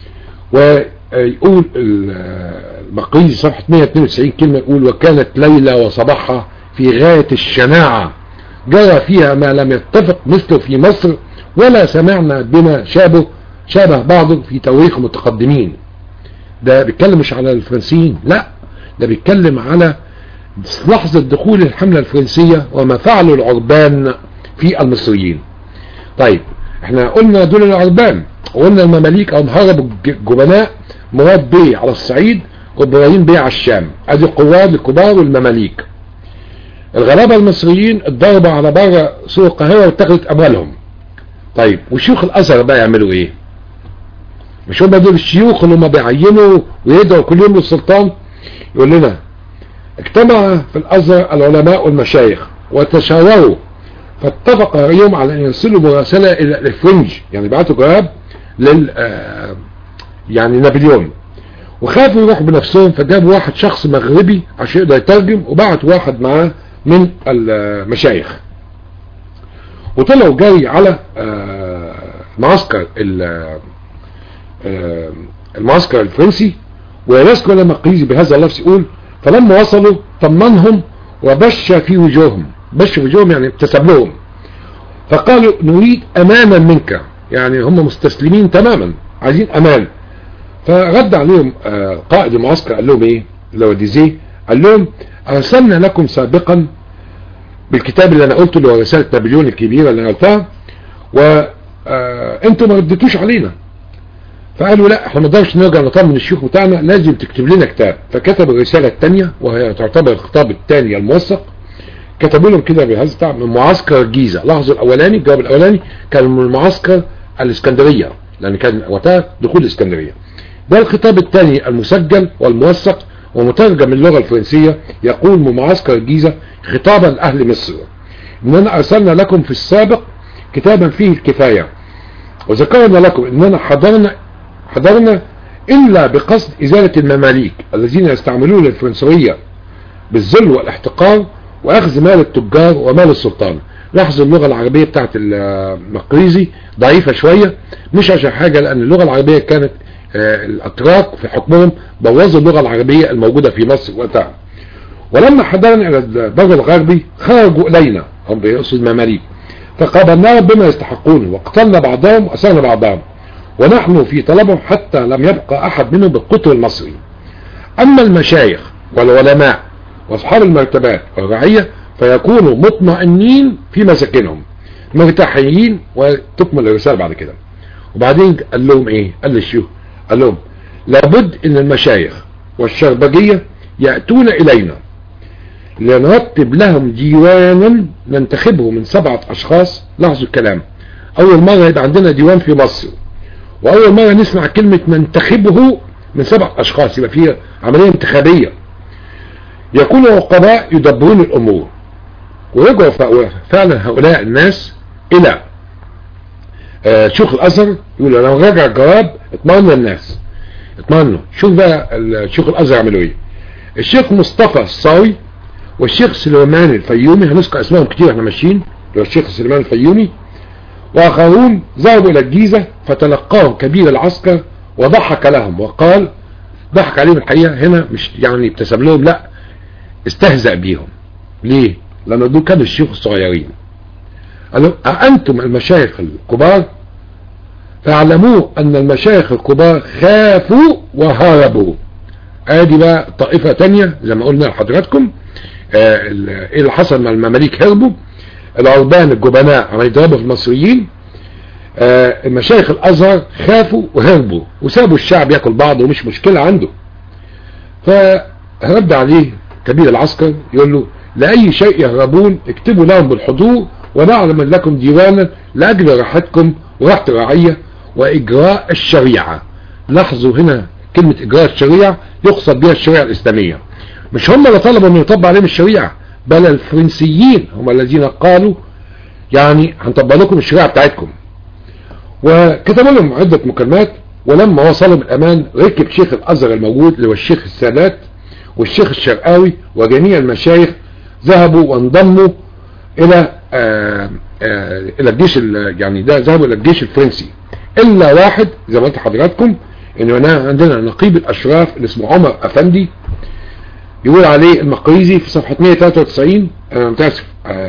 ويقول المقريزي صفحة 192 كلمة يقول وكانت ليلة وصباحها في غاية الشناعة جرى فيها ما لم يتفق مثله في مصر ولا سمعنا بما شابه شابه بعضه في تواريخ المتقدمين ده بيتكلم مش على الفرنسيين لا ده بيتكلم على لحظة دخول الحملة الفرنسية وما فعله العربان في المصريين طيب احنا قلنا دول العربان وقلنا المماليك او هربوا الجبناء مراد بيه على الصعيد وابراهيم بيه على الشام ادي القواد الكبار والمماليك الغلابة المصريين اتضربوا على بره سوق القاهرة واتخذت اموالهم طيب وشيوخ الازهر بقى يعملوا ايه مش هم دول الشيوخ اللي هم بيعينوا ويدعوا كل يوم للسلطان يقول لنا اجتمع في الازهر العلماء والمشايخ وتشاوروا فاتفق رأيهم على ان يرسلوا مراسلة الى الفرنج يعني بعتوا جواب لل آه يعني نابليون وخافوا يروحوا بنفسهم فجابوا واحد شخص مغربي عشان يقدر يترجم وبعت واحد معاه من المشايخ وطلعوا جاي على آه معسكر المعسكر الفرنسي ويذكر لما قيزي بهذا اللفظ يقول فلما وصلوا طمنهم وبش في وجوههم بش في وجوههم يعني ابتسم لهم فقالوا نريد امانا منك يعني هم مستسلمين تماما عايزين امان فرد عليهم قائد المعسكر قال لهم ايه لو ديزيه قال لهم ارسلنا لكم سابقا بالكتاب اللي انا قلته اللي هو رساله نابليون الكبيره اللي انا قلتها وانتم ما ردتوش علينا فقالوا لا احنا ما نقدرش نرجع نطمن الشيوخ بتاعنا لازم تكتب لنا كتاب فكتب الرساله الثانيه وهي تعتبر الخطاب الثاني الموثق كتبوا لهم كده بهذا بتاع من معسكر الجيزه لاحظوا الاولاني الجواب الاولاني كان من معسكر الاسكندريه لان كان وقتها دخول الاسكندريه ده الخطاب الثاني المسجل والموثق ومترجم من اللغه الفرنسيه يقول من معسكر الجيزه خطابا لاهل مصر اننا ارسلنا لكم في السابق كتابا فيه الكفايه وذكرنا لكم اننا حضرنا حضرنا إلا بقصد إزالة المماليك الذين يستعملون الفرنسوية بالذل والاحتقار وأخذ مال التجار ومال السلطان لاحظوا اللغة العربية بتاعت المقريزي ضعيفة شوية مش عشان حاجة لأن اللغة العربية كانت الأتراك في حكمهم بوظوا اللغة العربية الموجودة في مصر وقتها ولما حضرنا إلى البر الغربي خرجوا إلينا هم بيقصد المماليك فقابلناهم بما يستحقونه وقتلنا بعضهم وأسرنا بعضهم ونحن في طلبهم حتى لم يبقى أحد منهم بالقطر المصري أما المشايخ والعلماء وأصحاب المرتبات والرعية فيكونوا مطمئنين في مساكنهم مرتاحين وتكمل الرسالة بعد كده وبعدين قال لهم ايه قال للشيوخ قال لهم لابد ان المشايخ والشربجية يأتون الينا لنرتب لهم ديوانا ننتخبه من سبعة اشخاص لاحظوا الكلام اول مرة يبقى عندنا ديوان في مصر واول مرة نسمع كلمة ننتخبه من سبع اشخاص يبقى فيها عملية انتخابية يكون عقباء يدبرون الامور ورجعوا فعلا هؤلاء الناس الى آه شيوخ الازهر يقولوا لو رجع الجواب اطمئن الناس اطمئنوا شوف بقى شيوخ الازهر عملوا ايه الشيخ مصطفى الصاوي والشيخ سليمان الفيومي هنذكر اسمائهم كتير احنا ماشيين لو الشيخ سليمان الفيومي واخرون ذهبوا الى الجيزة فتلقاهم كبير العسكر وضحك لهم وقال ضحك عليهم الحقيقة هنا مش يعني ابتسم لهم لا استهزأ بيهم ليه لان دول كانوا الشيوخ الصغيرين قالوا أأنتم المشايخ الكبار فاعلموا أن المشايخ الكبار خافوا وهربوا ادي بقى طائفة تانية زي ما قلنا لحضراتكم ايه اللي حصل مع المماليك هربوا العربان الجبناء عم يضربوا في المصريين آه المشايخ الازهر خافوا وهربوا وسابوا الشعب ياكل بعضه ومش مشكلة عنده فرد عليه كبير العسكر يقول له لأي شيء يهربون اكتبوا لهم بالحضور ونعلم لكم ديوانا لأجل راحتكم وراحة الرعية وإجراء الشريعة لاحظوا هنا كلمة إجراء الشريعة يقصد بها الشريعة الإسلامية مش هم اللي طلبوا أن يطبق عليهم الشريعة بل الفرنسيين هم الذين قالوا يعني هنطبق لكم الشريعة بتاعتكم وكتبوا لهم عدة مكالمات ولما وصلوا بالأمان ركب شيخ الأزهر الموجود اللي هو الشيخ السادات والشيخ الشرقاوي وجميع المشايخ ذهبوا وانضموا الى آآ آآ الى الجيش يعني ده ذهبوا الى الجيش الفرنسي الا واحد زي ما قلت لحضراتكم ان هنا عندنا نقيب الاشراف اللي اسمه عمر افندي يقول عليه المقريزي في صفحة 193 انا متاسف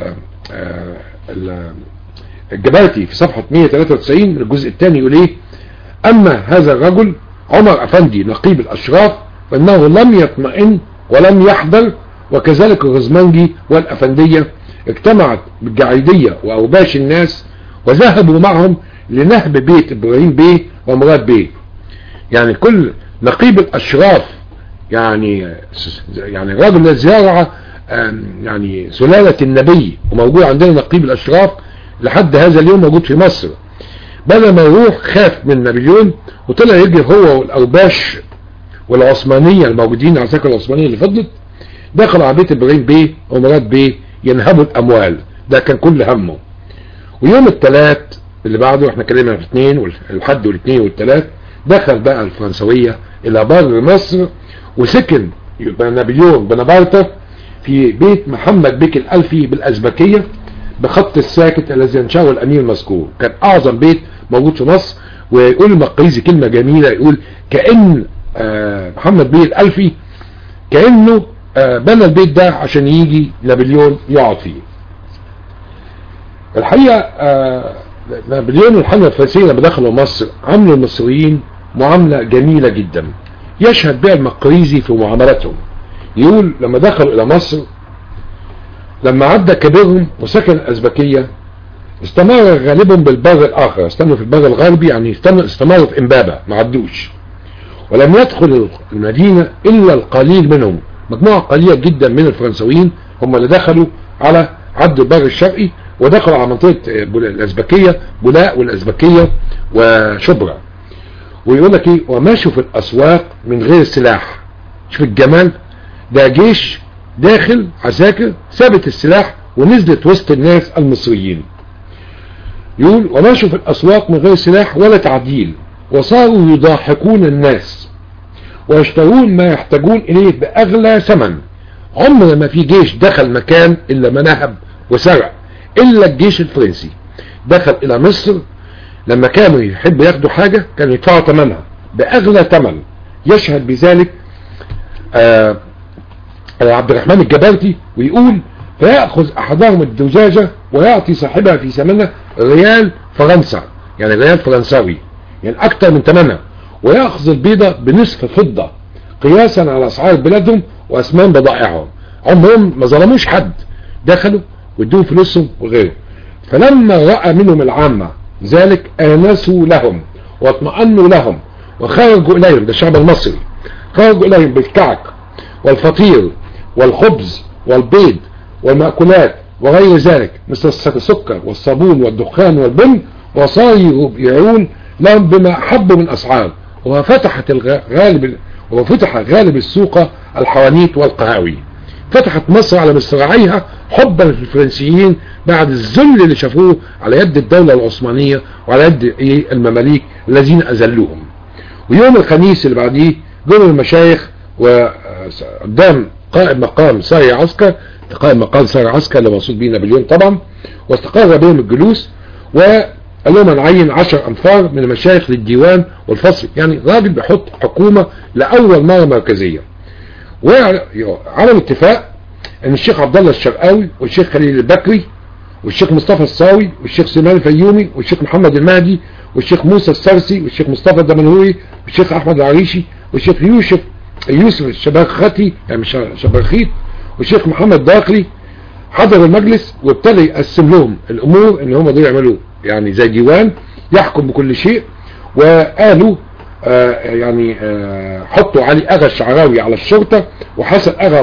الجباتي في صفحة 193 من الجزء الثاني يقول ايه اما هذا الرجل عمر افندي نقيب الاشراف فانه لم يطمئن ولم يحضر وكذلك الغزمنجي والأفندية اجتمعت بالجعيدية وأوباش الناس وذهبوا معهم لنهب بيت إبراهيم بيه ومراد بيه يعني كل نقيب الأشراف يعني يعني الراجل الذي زرع يعني سلالة النبي وموجود عندنا نقيب الأشراف لحد هذا اليوم موجود في مصر بدل ما يروح خاف من نابليون وطلع يجري هو والأوباش والعثمانية الموجودين العساكر العثمانية اللي فضلت دخلوا على بيت ابراهيم بيه ومراد بيه ينهبوا الاموال ده كان كل همه ويوم الثلاث اللي بعده احنا كلمنا في الاثنين والحد والاثنين والثلاث دخل بقى الفرنسوية الى بر مصر وسكن نابليون بونابرت في بيت محمد بيك الالفي بالازبكية بخط الساكت الذي انشاه الامير المذكور كان اعظم بيت موجود في مصر ويقول المقريزي كلمة جميلة يقول كأن محمد بيه الالفي كأنه بنى البيت ده عشان يجي نابليون يقعد فيه الحقيقة نابليون والحملة الفرنسية لما دخلوا مصر عملوا المصريين معاملة جميلة جدا يشهد بها المقريزي في معاملتهم يقول لما دخلوا الى مصر لما عدى كبيرهم وسكن الازبكية استمر غالبهم بالبر الاخر استنوا في البر الغربي يعني استمروا في امبابة ما عدوش ولم يدخل المدينة الا القليل منهم مجموعة قليلة جدا من الفرنسويين هم اللي دخلوا على عد البر الشرقي ودخلوا على منطقة الأزبكية بولاء والأزبكية وشبرا ويقول لك ايه وماشوا في الأسواق من غير سلاح شوف الجمال ده جيش داخل عساكر ثابت السلاح ونزلت وسط الناس المصريين يقول وماشوا في الأسواق من غير سلاح ولا تعديل وصاروا يضاحكون الناس ويشترون ما يحتاجون إليه بأغلى ثمن عمر ما في جيش دخل مكان إلا ما نهب وسرق إلا الجيش الفرنسي دخل إلى مصر لما كانوا يحبوا ياخدوا حاجة كانوا يدفعوا ثمنها بأغلى ثمن يشهد بذلك آه عبد الرحمن الجبرتي ويقول فيأخذ أحدهم الدجاجة ويعطي صاحبها في ثمنها ريال فرنسا يعني ريال فرنساوي يعني أكثر من ثمنها ويأخذ البيضة بنصف فضة قياسا على أسعار بلادهم وأثمان بضائعهم عمرهم ما ظلموش حد دخلوا وادوهم فلوسهم وغيره فلما رأى منهم العامة ذلك آنسوا لهم واطمأنوا لهم وخرجوا إليهم ده الشعب المصري خرجوا إليهم بالكعك والفطير والخبز والبيض والمأكولات وغير ذلك مثل السكر والصابون والدخان والبن وصاروا يبيعون لهم بما أحبوا من أسعار وفتحت غالب وفتح غالب السوق الحوانيت والقهاوي فتحت مصر على مصراعيها حبا في الفرنسيين بعد الذل اللي شافوه على يد الدولة العثمانية وعلى يد ايه المماليك الذين أذلوهم ويوم الخميس اللي بعديه جم المشايخ وقدام قائد مقام ساري عسكر قائد مقام ساري عسكر اللي مقصود بيه نابليون طبعا واستقر بهم الجلوس وقال لهم نعين 10 انفار من المشايخ للديوان والفصل يعني راجل بيحط حكومة لأول مرة مركزية وعمل اتفاق ان الشيخ عبد الله الشرقاوي والشيخ خليل البكري والشيخ مصطفى الصاوي والشيخ سليمان الفيومي والشيخ محمد المهدي والشيخ موسى السرسي والشيخ مصطفى الدمنهوري والشيخ احمد العريشي والشيخ يوسف يوسف الشبرختي يعني مش شبرخيت والشيخ محمد داخلي حضر المجلس وابتدى يقسم لهم الامور ان هم دول يعملوا يعني زي ديوان يحكم بكل شيء وقالوا آه يعني آه حطوا علي اغا الشعراوي على الشرطة وحسن اغا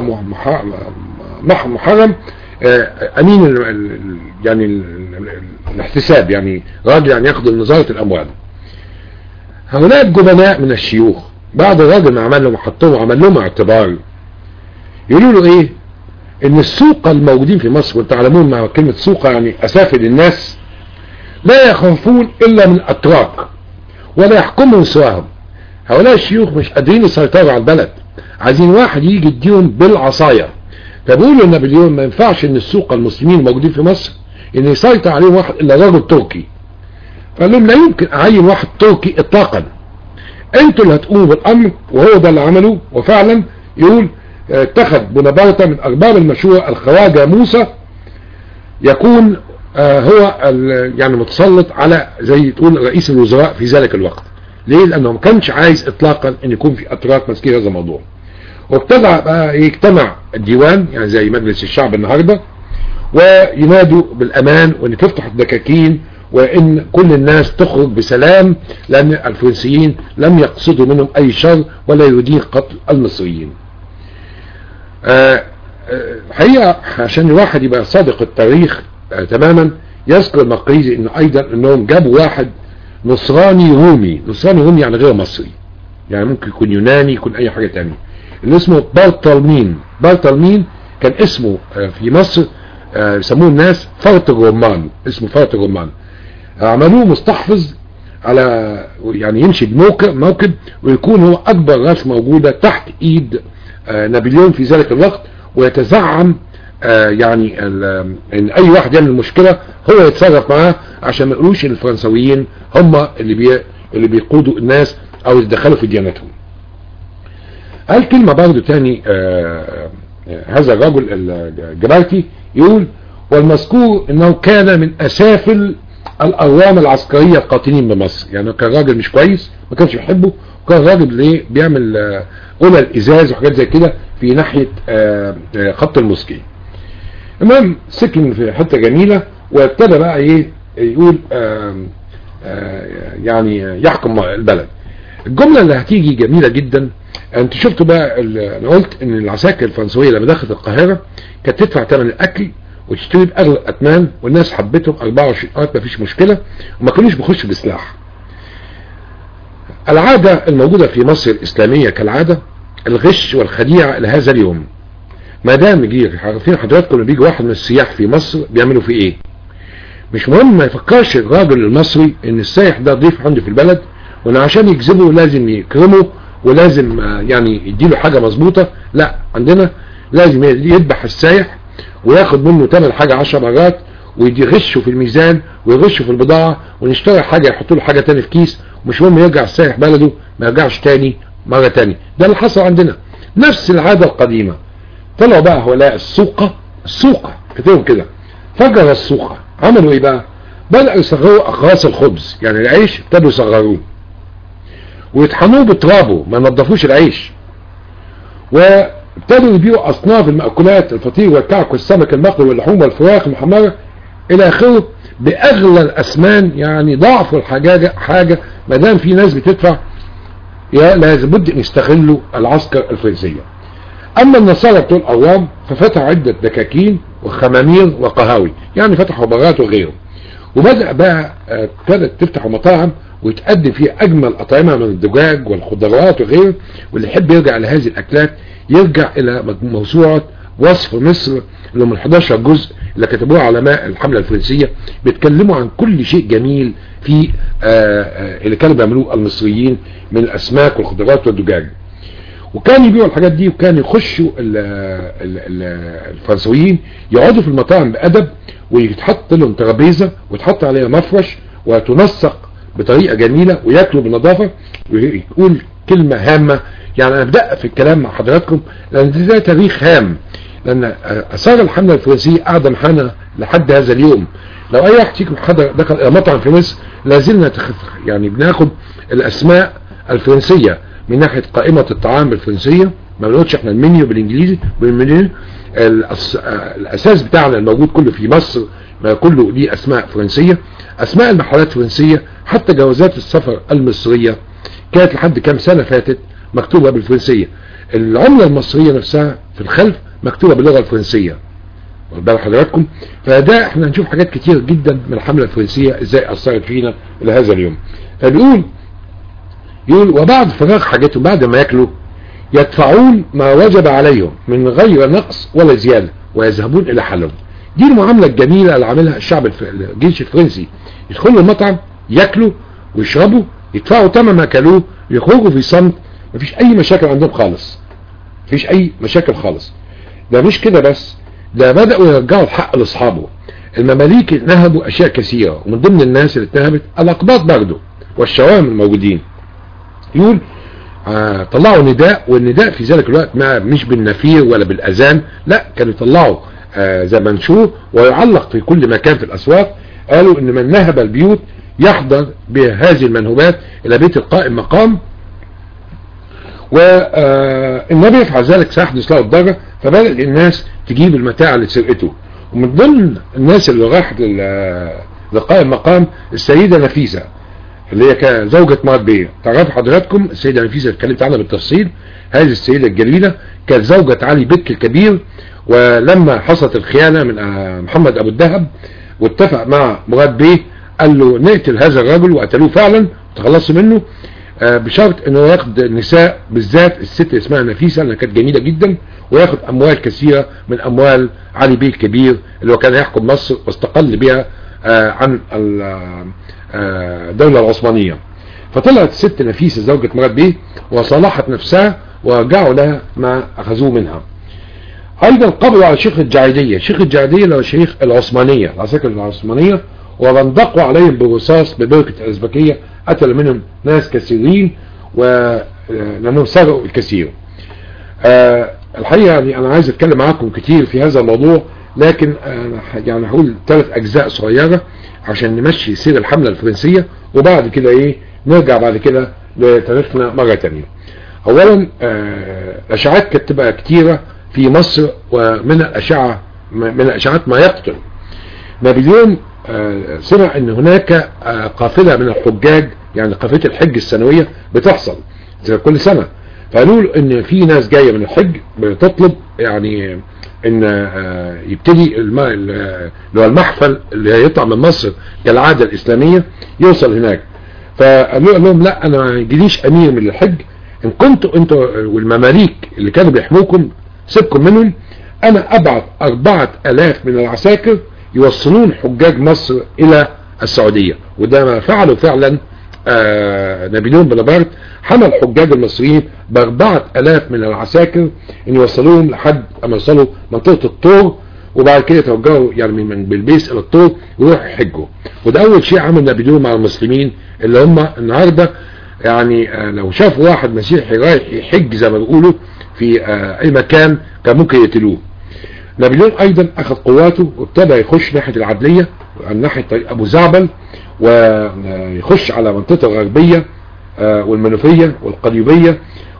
محرم آه امين ال ال يعني ال الاحتساب يعني راجل يعني ياخد نظارة الاموال هؤلاء الجبناء من الشيوخ بعد الراجل ما عمل لهم حطوه وعمل لهم اعتبار يقولوا له ايه ان السوق الموجودين في مصر وتعلمون مع كلمة سوق يعني اسافل الناس لا يخافون الا من اتراك ولا يحكمهم سواهم هؤلاء الشيوخ مش قادرين يسيطروا على البلد عايزين واحد يجي يديهم بالعصاية فبيقولوا نابليون ما ينفعش ان السوق المسلمين الموجودين في مصر ان يسيطر عليهم واحد الا راجل تركي فقال لهم لا يمكن اعين واحد تركي اطلاقا انتوا اللي هتقوموا بالامر وهو ده اللي عملوه وفعلا يقول اتخذ بونابرت من ارباب المشروع الخواجة موسى يكون هو يعني متسلط على زي تقول رئيس الوزراء في ذلك الوقت ليه لانه ما كانش عايز اطلاقا ان يكون في اتراك ماسكين هذا الموضوع وابتدى بقى يجتمع الديوان يعني زي مجلس الشعب النهارده وينادوا بالامان وان تفتح الدكاكين وان كل الناس تخرج بسلام لان الفرنسيين لم يقصدوا منهم اي شر ولا يريدون قتل المصريين الحقيقه عشان الواحد يبقى صادق التاريخ آه تماما يذكر المقريزي انه ايضا انهم جابوا واحد نصراني رومي نصراني رومي يعني غير مصري يعني ممكن يكون يوناني يكون اي حاجة تانية اللي اسمه بارتلمين بارتلمين كان اسمه آه في مصر آه يسموه الناس فرط الرمان اسمه فرط الرمان عملوه مستحفظ على يعني يمشي بموكب موكب ويكون هو اكبر راس موجودة تحت ايد نابليون في ذلك الوقت ويتزعم آه يعني ان اي واحد يعمل مشكلة هو يتصرف معاه عشان ما يقولوش ان الفرنسويين هم اللي بي اللي بيقودوا الناس او يتدخلوا في ديانتهم قال كلمة برضه تاني آه آه هذا الرجل الجبارتي يقول والمذكور انه كان من اسافل الأروام العسكرية القاتلين بمصر يعني كان راجل مش كويس ما كانش بيحبه وكان راجل ليه بيعمل قلل الإزاز وحاجات زي كده في ناحية خط المسكين المهم سكن في حتة جميلة وابتدى بقى ايه يقول آآ آآ يعني يحكم البلد الجملة اللي هتيجي جميلة جدا انت شفتوا بقى انا قلت ان العساكر الفرنسوية لما دخلت القاهرة كانت تدفع ثمن الاكل وتشتري باغلى الاثمان والناس حبتهم 24 قرات مفيش مشكلة وما كانوش بيخشوا بسلاح العادة الموجودة في مصر الاسلامية كالعادة الغش والخديعة لهذا اليوم ما دام يجي عارفين حضراتكم لما بيجي واحد من السياح في مصر بيعملوا فيه ايه مش مهم ما يفكرش الراجل المصري ان السائح ده ضيف عنده في البلد وان عشان يجذبه لازم يكرمه ولازم يعني يديله حاجة مظبوطة لا عندنا لازم يذبح السائح وياخد منه ثمن حاجة 10 مرات ويغشه في الميزان ويغشه في البضاعة ونشتري حاجة يحط له حاجة تاني في كيس مش مهم يرجع السائح بلده ما يرجعش تاني مرة تاني ده اللي حصل عندنا نفس العادة القديمة طلعوا بقى هؤلاء السوقة السوقة كتبهم كده فجر السوقة عملوا ايه بقى بدأوا يصغروا اقراص الخبز يعني العيش ابتدوا يصغروه ويطحنوه بترابه ما نضفوش العيش وابتدوا يبيعوا اصناف المأكولات الفطير والكعك والسمك المقلي واللحوم والفراخ المحمرة الى اخره باغلى الاسمان يعني ضعف الحاجه حاجه ما دام في ناس بتدفع يا لازم بد ان يستغلوا العسكر الفرنسيه اما النصارى بتوع الاوام ففتحوا عده دكاكين وخمامير وقهاوي يعني فتحوا بارات وغيره وبدأ بقى ابتدت تفتح مطاعم ويتقدم فيها اجمل اطعمه من الدجاج والخضروات وغيره واللي يحب يرجع لهذه الاكلات يرجع الى موسوعه وصف مصر اللي من 11 جزء اللي كتبوها علماء الحمله الفرنسيه بيتكلموا عن كل شيء جميل في اللي كانوا بيعملوه المصريين من الاسماك والخضروات والدجاج وكان يبيعوا الحاجات دي وكان يخشوا ال ال ال الفرنسويين يقعدوا في المطاعم بأدب ويتحط لهم ترابيزه ويتحط عليها مفرش وتنسق بطريقه جميله وياكلوا بنظافه ويقول كلمه هامه يعني انا ابدا في الكلام مع حضراتكم لان ده تاريخ هام لان اثار الحمله الفرنسيه قاعده معانا لحد هذا اليوم لو اي واحد فيكم حضر دخل الى مطعم في مصر لازلنا يعني بناخد الاسماء الفرنسيه من ناحيه قائمه الطعام الفرنسيه ما بنقولش احنا المنيو بالانجليزي بالمنيو الاساس بتاعنا الموجود كله في مصر ما كله ليه اسماء فرنسيه اسماء المحلات فرنسيه حتى جوازات السفر المصريه كانت لحد كام سنه فاتت مكتوبه بالفرنسيه العمله المصريه نفسها في الخلف مكتوبه باللغه الفرنسيه واخد بال حضراتكم فده احنا هنشوف حاجات كتير جدا من الحمله الفرنسيه ازاي اثرت فينا الى هذا اليوم فبيقول يقول وبعد فراغ حاجتهم بعد ما ياكلوا يدفعون ما وجب عليهم من غير نقص ولا زيادة ويذهبون إلى حلهم دي المعاملة الجميلة اللي عاملها الشعب الف... الجيش الفرنسي يدخلوا المطعم ياكلوا ويشربوا يدفعوا ثمن ما اكلوه يخرجوا في صمت مفيش أي مشاكل عندهم خالص مفيش أي مشاكل خالص ده مش كده بس ده بدأوا يرجعوا الحق لأصحابه المماليك نهبوا أشياء كثيرة ومن ضمن الناس اللي اتهمت الأقباط برضه والشوام الموجودين يقول آه طلعوا نداء والنداء في ذلك الوقت ما مش بالنفير ولا بالأذان لا كانوا يطلعوا آه زي منشور ويعلق في كل مكان في الأسواق قالوا ان من نهب البيوت يحضر بهذه المنهوبات الى بيت القائم مقام والنبي يفعل ذلك سيحدث له الضرر فبدأ الناس تجيب المتاع اللي سرقته ومن ضمن الناس اللي راحت لقائم مقام السيدة نفيسة اللي هي زوجة مراد بيه تعرفوا حضراتكم السيدة نفيسة اتكلمت عنها بالتفصيل هذه السيدة الجليلة كانت زوجة علي بك الكبير ولما حصلت الخيانة من محمد ابو الدهب واتفق مع مراد بيه قال له نقتل هذا الرجل وقتلوه فعلا وتخلصوا منه بشرط انه ياخد النساء بالذات الست اسمها نفيسة لانها كانت جميلة جدا وياخد اموال كثيرة من اموال علي بيه الكبير اللي هو كان يحكم مصر واستقل بها عن الدولة العثمانية فطلعت الست نفيسة زوجة مراد بيه وصالحت نفسها ورجعوا لها ما اخذوه منها ايضا قبضوا على شيخ الجعيدية شيخ الجعيدية اللي هو شيخ العثمانية العساكر العثمانية وبندقوا عليهم بالرصاص ببركة الازبكية قتل منهم ناس كثيرين ولانهم سرقوا الكثير أه الحقيقة يعني انا عايز اتكلم معاكم كتير في هذا الموضوع لكن أنا يعني هقول ثلاث اجزاء صغيرة عشان نمشي سير الحملة الفرنسية وبعد كده ايه نرجع بعد كده لتاريخنا مرة تانية اولا الاشعاعات كانت تبقى كتيرة في مصر ومن الاشعة من الاشعاعات ما يقتل نابليون سمع ان هناك قافلة من الحجاج يعني قافلة الحج السنوية بتحصل زي كل سنة فقالوا له ان في ناس جاية من الحج بتطلب يعني ان يبتدي اللي هو المحفل اللي هيطلع من مصر كالعادة الاسلامية يوصل هناك فقالوا لهم لا انا ما يجيليش امير من الحج ان كنتوا انتوا والمماليك اللي كانوا بيحموكم سيبكم منهم انا ابعت اربعة الاف من العساكر يوصلون حجاج مصر الى السعودية وده ما فعله فعلا آه نابليون بونابرت حمل حجاج المصريين باربعة الاف من العساكر ان يوصلوهم لحد اما يوصلوا منطقة الطور وبعد كده يتوجهوا يعني من بلبيس الى الطور ويروحوا يحجوا وده اول شيء عمل نابليون مع المسلمين اللي هم النهاردة يعني آه لو شافوا واحد مسيحي رايح يحج زي ما بيقولوا في آه اي مكان كان ممكن يقتلوه نابليون ايضا اخذ قواته وابتدى يخش ناحية العدلية عن ناحية طريق ابو زعبل ويخش على منطقة الغربية والمنوفية والقليوبية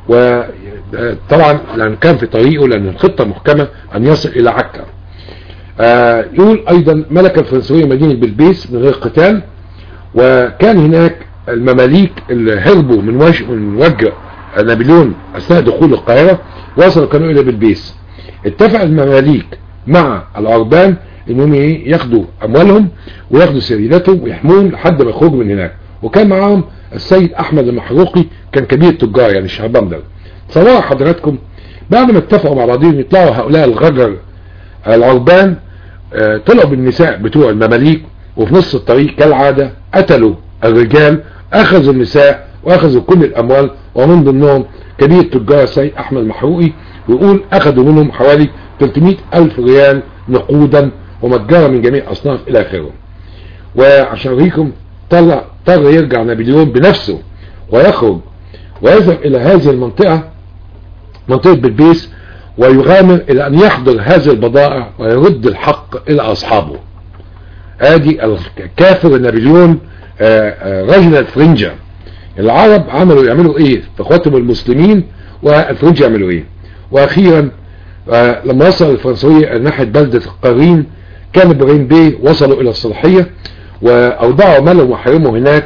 وطبعا لان كان في طريقه لان الخطة محكمة ان يصل الى عكا آه يقول ايضا ملك الفرنسوية مدينة بلبيس من غير قتال وكان هناك المماليك اللي هربوا من وجه من وجه نابليون اثناء دخول القاهرة وصلوا كانوا الى بلبيس اتفق المماليك مع العربان انهم ياخدوا اموالهم وياخدوا سريرتهم ويحموهم لحد ما يخرجوا من هناك وكان معاهم السيد احمد المحروقي كان كبير التجار يعني الشعبان ده تصوروا حضراتكم بعد ما اتفقوا مع بعضهم يطلعوا هؤلاء الغجر العربان اه طلعوا بالنساء بتوع المماليك وفي نص الطريق كالعادة قتلوا الرجال اخذوا النساء واخذوا كل الاموال ومن ضمنهم كبير التجار السيد احمد المحروقي ويقول اخذوا منهم حوالي 300 الف ريال نقودا ومتجرة من جميع اصناف الى اخره وعشان اوريكم طلع اضطر يرجع نابليون بنفسه ويخرج ويذهب الى هذه المنطقة منطقة بلبيس ويغامر الى ان يحضر هذه البضائع ويرد الحق الى اصحابه ادي الكافر نابليون رجل الفرنجة العرب عملوا يعملوا ايه في اخواتهم المسلمين والفرنجة يعملوا ايه واخيرا لما وصل الفرنسوية ناحية بلدة قرين كان ابراهيم بيه وصلوا الى الصلاحية واودعوا مالهم وحرموا هناك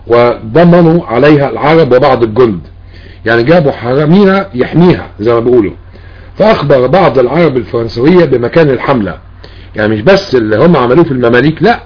وضمنوا عليها العرب وبعض الجند يعني جابوا حراميها يحميها زي ما بيقولوا فاخبر بعض العرب الفرنسوية بمكان الحملة يعني مش بس اللي هم عملوه في المماليك لا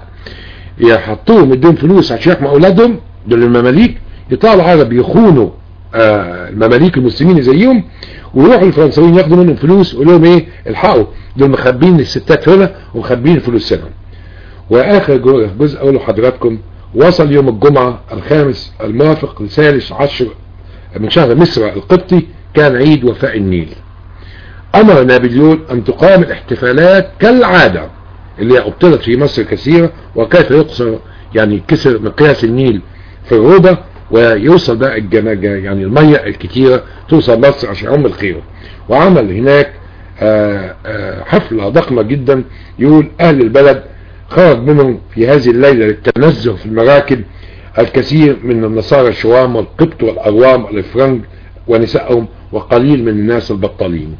يحطوهم يديهم فلوس عشان يحموا اولادهم دول المماليك يطلعوا العرب يخونوا آه المماليك المسلمين زيهم ويروحوا الفرنسويين ياخدوا منهم فلوس ويقول لهم ايه الحقوا دول مخبين الستات هنا ومخبين الفلوس هنا واخر جزء اقوله حضراتكم وصل يوم الجمعة الخامس الموافق لثالث عشر من شهر مصر القبطي كان عيد وفاء النيل امر نابليون ان تقام الاحتفالات كالعادة اللي ابطلت في مصر كثيرة وكيف يقصر يعني كسر مقياس النيل في الروضة ويوصل بقى الجماجة يعني المية الكتيرة توصل مصر عشان عم الخير وعمل هناك آآ آآ حفلة ضخمة جدا يقول اهل البلد خرج منهم في هذه الليلة للتنزه في المراكب الكثير من النصارى الشوام والقبط والأروام والإفرنج ونسائهم وقليل من الناس البطالين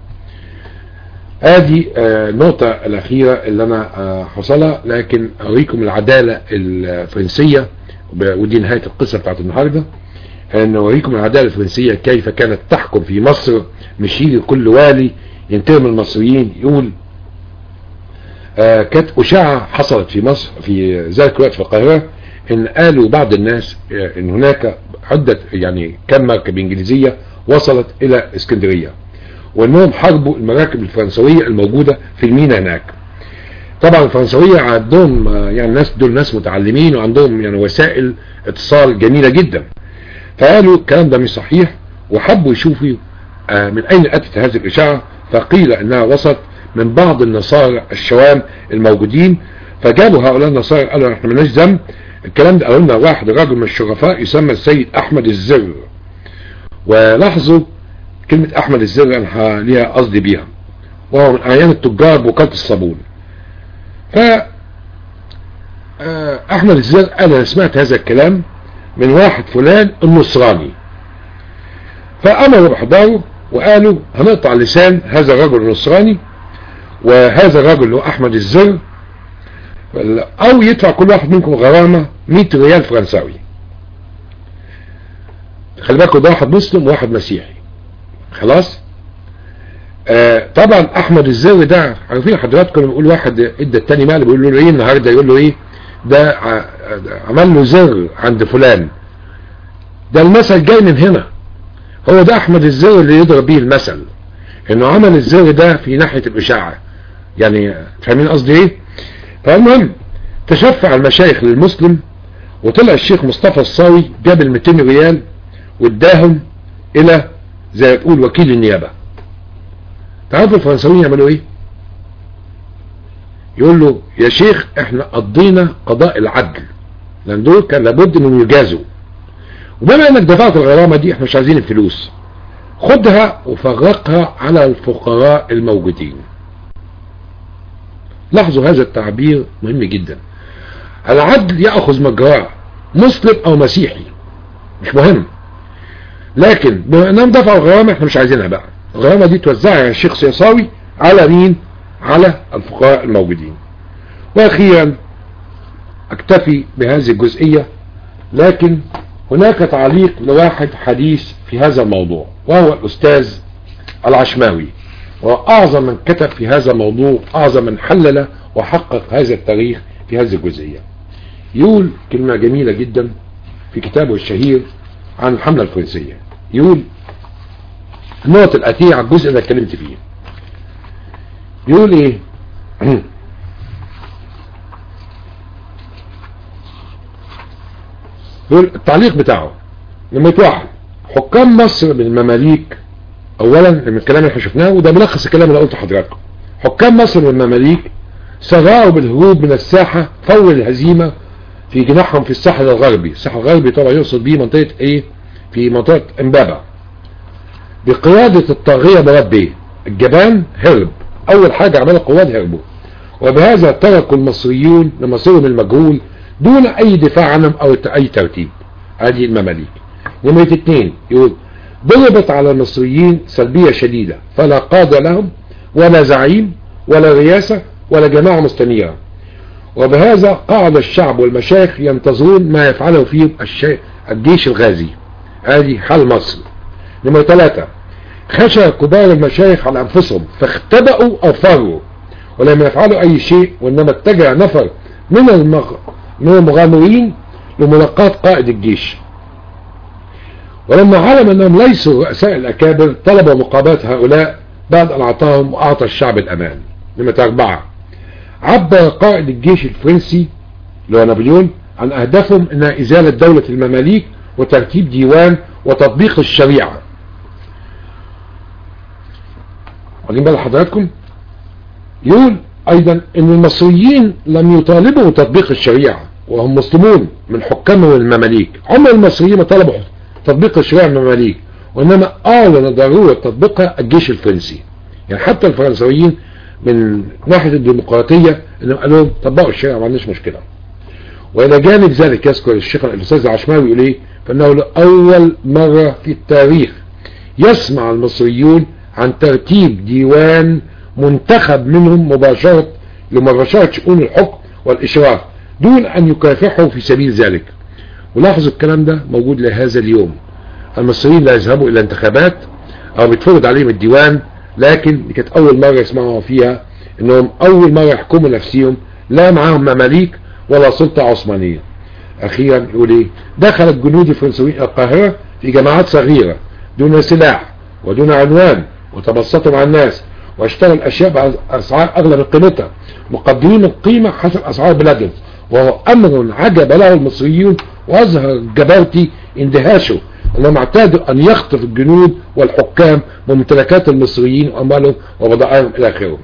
ادي النقطة الأخيرة اللي أنا حصلها لكن أريكم العدالة الفرنسية ودي نهاية القصة بتاعت النهاردة أن أوريكم العدالة الفرنسية كيف كانت تحكم في مصر مش يجي كل والي ينتهي من المصريين يقول آه كانت أشاعة حصلت في مصر في ذلك الوقت في القاهرة ان قالوا بعض الناس آه ان هناك عدة يعني كم مركب انجليزية وصلت الى اسكندرية وانهم حاربوا المراكب الفرنسوية الموجودة في المينا هناك طبعا الفرنسوية عندهم آه يعني ناس دول ناس متعلمين وعندهم يعني وسائل اتصال جميلة جدا فقالوا الكلام ده مش صحيح وحبوا يشوفوا من اين اتت هذه الاشاعة فقيل انها وصلت من بعض النصارى الشوام الموجودين فجابوا هؤلاء النصارى قالوا احنا مالناش ذنب الكلام ده قالوا لنا واحد راجل من الشرفاء يسمى السيد احمد الزر ولاحظوا كلمة احمد الزر انا ليها قصدي بيها وهو من اعيان التجار بوكالة الصابون ف احمد الزر قال انا سمعت هذا الكلام من واحد فلان النصراني فامروا بحضاره وقالوا هنقطع لسان هذا الرجل النصراني وهذا الرجل اللي هو احمد الزر او يدفع كل واحد منكم غرامة 100 ريال فرنساوي خلي بالكم ده واحد مسلم وواحد مسيحي خلاص آه طبعا احمد الزر ده عارفين حضراتكم بيقول واحد ادى التاني مال بيقول له ايه النهارده يقول له ايه ده عمل له زر عند فلان ده المثل جاي من هنا هو ده احمد الزر اللي يضرب بيه المثل انه عمل الزر ده في ناحية الاشاعة يعني فاهمين قصدي ايه فالمهم تشفع المشايخ للمسلم وطلع الشيخ مصطفى الصاوي جاب ال 200 ريال واداهم الى زي ما تقول وكيل النيابة تعرفوا الفرنساويين يعملوا ايه يقول له يا شيخ احنا قضينا قضاء العدل لان دول كان لابد انهم يجازوا وبما انك دفعت الغرامة دي احنا مش عايزين الفلوس خدها وفرقها على الفقراء الموجودين لاحظوا هذا التعبير مهم جدا العدل يأخذ مجراه مسلم او مسيحي مش مهم لكن بما انهم دفعوا الغرامة احنا مش عايزينها بقى الغرامة دي توزعها يا شيخ سيصاوي على مين على الفقراء الموجودين واخيرا اكتفي بهذه الجزئية لكن هناك تعليق لواحد حديث في هذا الموضوع وهو الاستاذ العشماوي واعظم من كتب في هذا الموضوع اعظم من حلل وحقق هذا التاريخ في هذه الجزئية يقول كلمة جميلة جدا في كتابه الشهير عن الحملة الفرنسية يقول النقط الآتية على الجزء اللي اتكلمت فيه بيقول ايه يقول التعليق بتاعه نمرة واحد حكام مصر من المماليك اولا من الكلام اللي احنا شفناه وده ملخص الكلام اللي قلته لحضراتكم حكام مصر من المماليك سرعوا بالهروب من الساحة فور الهزيمة في جناحهم في الساحل الغربي الساحل الغربي طبعا يقصد بيه منطقة ايه في منطقة امبابة بقيادة الطاغية مراد بيه الجبان هرب اول حاجة عملها القوات هربوا وبهذا تركوا المصريون لمصيرهم المجهول دون اي دفاع عنهم او اي ترتيب هذه المماليك نمرة اثنين يقول ضربت على المصريين سلبية شديدة فلا قادة لهم ولا زعيم ولا رياسة ولا جماعة مستنيرة وبهذا قعد الشعب والمشايخ ينتظرون ما يفعله فيهم الجيش الغازي هذه حال مصر نمرة ثلاثة خشى كبار المشايخ على أنفسهم فاختبأوا أو فروا ولم يفعلوا أي شيء وإنما اتجه نفر من المغ... من المغامرين لملاقاة قائد الجيش ولما علم أنهم ليسوا رؤساء الأكابر طلب مقابلة هؤلاء بعد أن أعطاهم وأعطى الشعب الأمان نمرة أربعة عبر قائد الجيش الفرنسي اللي هو نابليون عن أهدافهم أنها إزالة دولة المماليك وترتيب ديوان وتطبيق الشريعة واخدين بال حضراتكم يقول أيضا أن المصريين لم يطالبوا بتطبيق الشريعة وهم مسلمون من حكامهم المماليك عمر المصريين ما طلبوا تطبيق الشريعة من المماليك وإنما أعلن ضرورة تطبيقها الجيش الفرنسي يعني حتى الفرنسويين من ناحية الديمقراطية انهم قالوا طبقوا الشريعة ما عندناش مشكلة والى جانب ذلك يذكر الشيخ الاستاذ العشماوي يقول ايه فانه لاول مرة في التاريخ يسمع المصريون عن ترتيب ديوان منتخب منهم مباشرة لمباشرة شؤون الحكم والاشراف دون ان يكافحوا في سبيل ذلك ولاحظوا الكلام ده موجود لهذا اليوم المصريين لا يذهبوا الى انتخابات او بيتفرض عليهم الديوان لكن دي كانت اول مرة يسمعوا فيها انهم اول مرة يحكموا نفسهم لا معاهم مماليك ولا سلطة عثمانية اخيرا يقول ايه دخل الجنود الفرنسيين القاهرة في جماعات صغيرة دون سلاح ودون عنوان وتبسطوا مع الناس واشتروا الاشياء باسعار اغلى من قيمتها مقدرين القيمة حسب اسعار بلادهم وهو امر عجب له المصريون واظهر جبارتي اندهاشه انهم اعتادوا ان يخطف الجنود والحكام ممتلكات المصريين واموالهم وبضائعهم الى اخره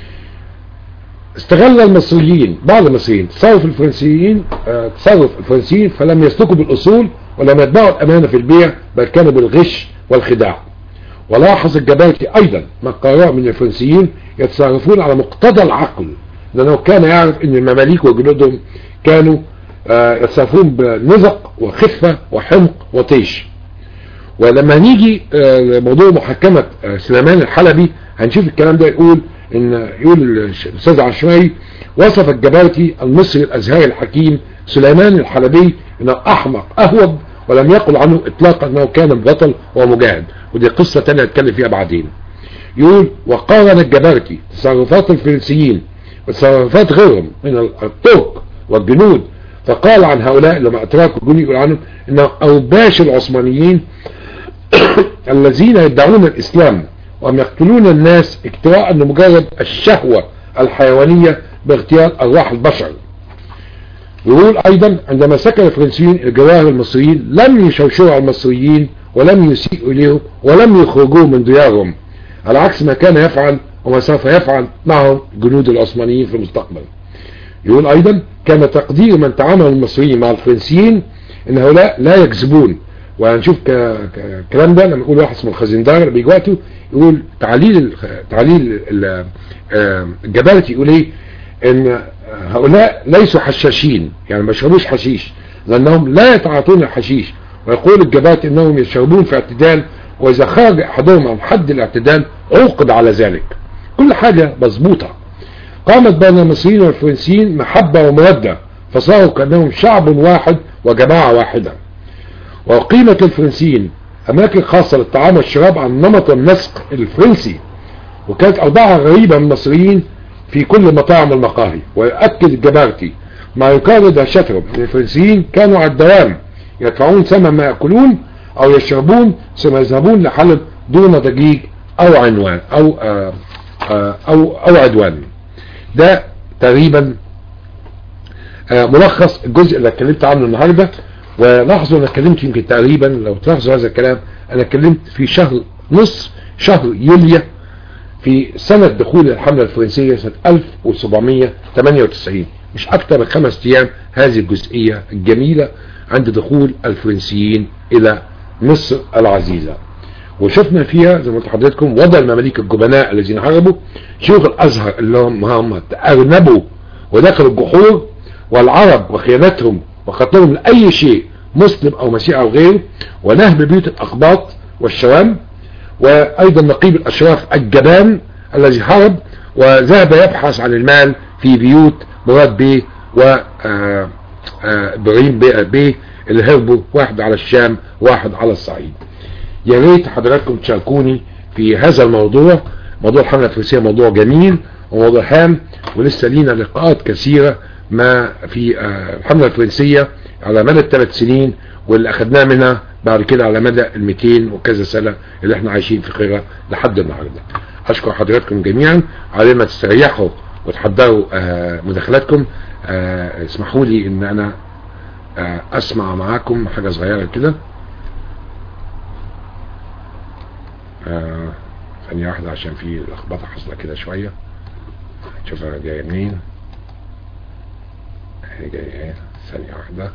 استغل المصريين بعض المصريين تصرف الفرنسيين اه تصرف الفرنسيين فلم يسلكوا بالاصول ولم يتبعوا الامانه في البيع بل كانوا بالغش والخداع ولاحظ الجبارتي ايضا ما قرار من الفرنسيين يتصرفون على مقتضى العقل لانه كان يعرف ان المماليك وجنودهم كانوا اه يتصرفون بنزق وخفه وحمق وطيش ولما نيجي موضوع محاكمة سليمان الحلبي هنشوف الكلام ده يقول ان يقول الاستاذ عشماوي وصف الجبارتي المصري الازهري الحكيم سليمان الحلبي انه احمق اهوج ولم يقل عنه اطلاقا انه كان بطل ومجاهد ودي قصة تانية نتكلم فيها بعدين يقول وقارن الجبارتي تصرفات الفرنسيين وتصرفات غيرهم من الطرق والجنود فقال عن هؤلاء لما اتراكوا الجنود يقول عنهم انه اوباش العثمانيين الذين يدعون الإسلام وهم يقتلون الناس اكتراء لمجرد الشهوة الحيوانية باغتيال أرواح البشر يقول أيضا عندما سكن الفرنسيين الجواهر المصريين لم يشوشوا على المصريين ولم يسيئوا إليهم ولم يخرجوه من ديارهم على عكس ما كان يفعل وما سوف يفعل معهم جنود العثمانيين في المستقبل يقول أيضا كان تقدير من تعامل المصريين مع الفرنسيين ان هؤلاء لا يكذبون وهنشوف الكلام ده لما يقول واحد اسمه الخزندار بيجي وقته يقول تعليل تعليل الجبالتي يقول ايه ان هؤلاء ليسوا حشاشين يعني ما يشربوش حشيش لانهم لا يتعاطون الحشيش ويقول الجبالتي انهم يشربون في اعتدال واذا خرج احدهم عن حد الاعتدال عوقد على ذلك كل حاجة مظبوطة قامت بين المصريين والفرنسيين محبة ومودة فصاروا كأنهم شعب واحد وجماعة واحدة وقيمة الفرنسيين أماكن خاصة للطعام والشراب عن نمط النسق الفرنسي وكانت أوضاعها غريبة من المصريين في كل مطاعم المقاهي ويؤكد الجبارتي ما يقارب دهشتهم أن الفرنسيين كانوا على الدوام يدفعون ثمن ما يأكلون أو يشربون ثم يذهبون لحلب دون ضجيج أو عنوان أو آآ آآ أو أو عدوان ده تقريبا ملخص الجزء اللي اتكلمت عنه النهارده ولاحظوا انا اتكلمت يمكن تقريبا لو تلاحظوا هذا الكلام انا اتكلمت في شهر نص شهر يوليو في سنة دخول الحملة الفرنسية سنة 1798 مش اكتر من خمس ايام هذه الجزئية الجميلة عند دخول الفرنسيين الى مصر العزيزة وشفنا فيها زي ما قلت لحضرتكم وضع المماليك الجبناء الذين هربوا شيوخ الازهر اللي هم هم ارنبوا ودخلوا الجحور والعرب وخيانتهم وخطرهم لأي شيء مسلم أو مسيحي أو غيره ونهب بيوت الأقباط والشوام وأيضا نقيب الأشراف الجبان الذي هرب وذهب يبحث عن المال في بيوت مراد بيه وإبراهيم بيه اللي هربوا واحد على الشام واحد على الصعيد يا ريت حضراتكم تشاركوني في هذا الموضوع موضوع الحملة الفرنسية موضوع جميل وموضوع هام ولسه لينا لقاءات كثيرة ما في الحملة الفرنسية على مدى الثلاث سنين واللي اخدناه منها بعد كده على مدى ال 200 وكذا سنة اللي احنا عايشين في خيرها لحد النهاردة اشكر حضراتكم جميعا على ما تستريحوا وتحضروا مداخلاتكم اسمحوا لي ان انا اسمع معاكم حاجة صغيرة كده ثانية واحدة عشان في لخبطة حصلة كده شوية شوفها جاية منين هي جاية ايه ثانية واحدة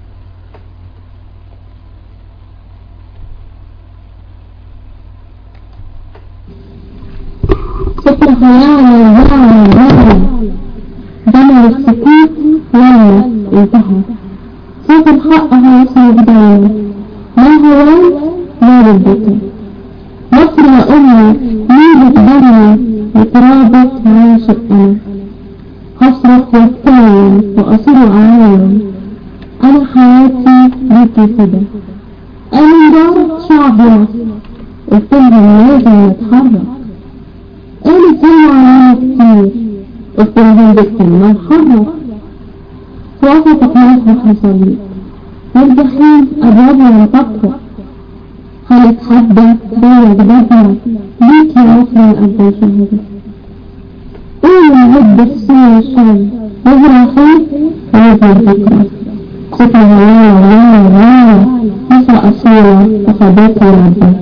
فكرة خيال الزعم جمل السكوت لما انتهى صوت الحق هيصعد دايما ما هو ما بالبطل مصر يا أمي ميزة دمي وترابط عاشق أنا هصرخ واتكلم وأصير أعاين أنا حياتي ليكي كده أنا من دار شعب مصر قلتلهم لازم نتحرك قالوا كلمة علينا كتير قلتلهم بالكلمة نحرك وقفتك مصر حصلت والجحيم أبوابنا مطفرة هنتحدى بين جدادنا ليك يا مصر من قبل شهادة قول نهد السنة الشام نزرع خير ونزرع ذكرى ستنا هلانا هلانا هلانا مصر أصيلة وخبيتها ربنا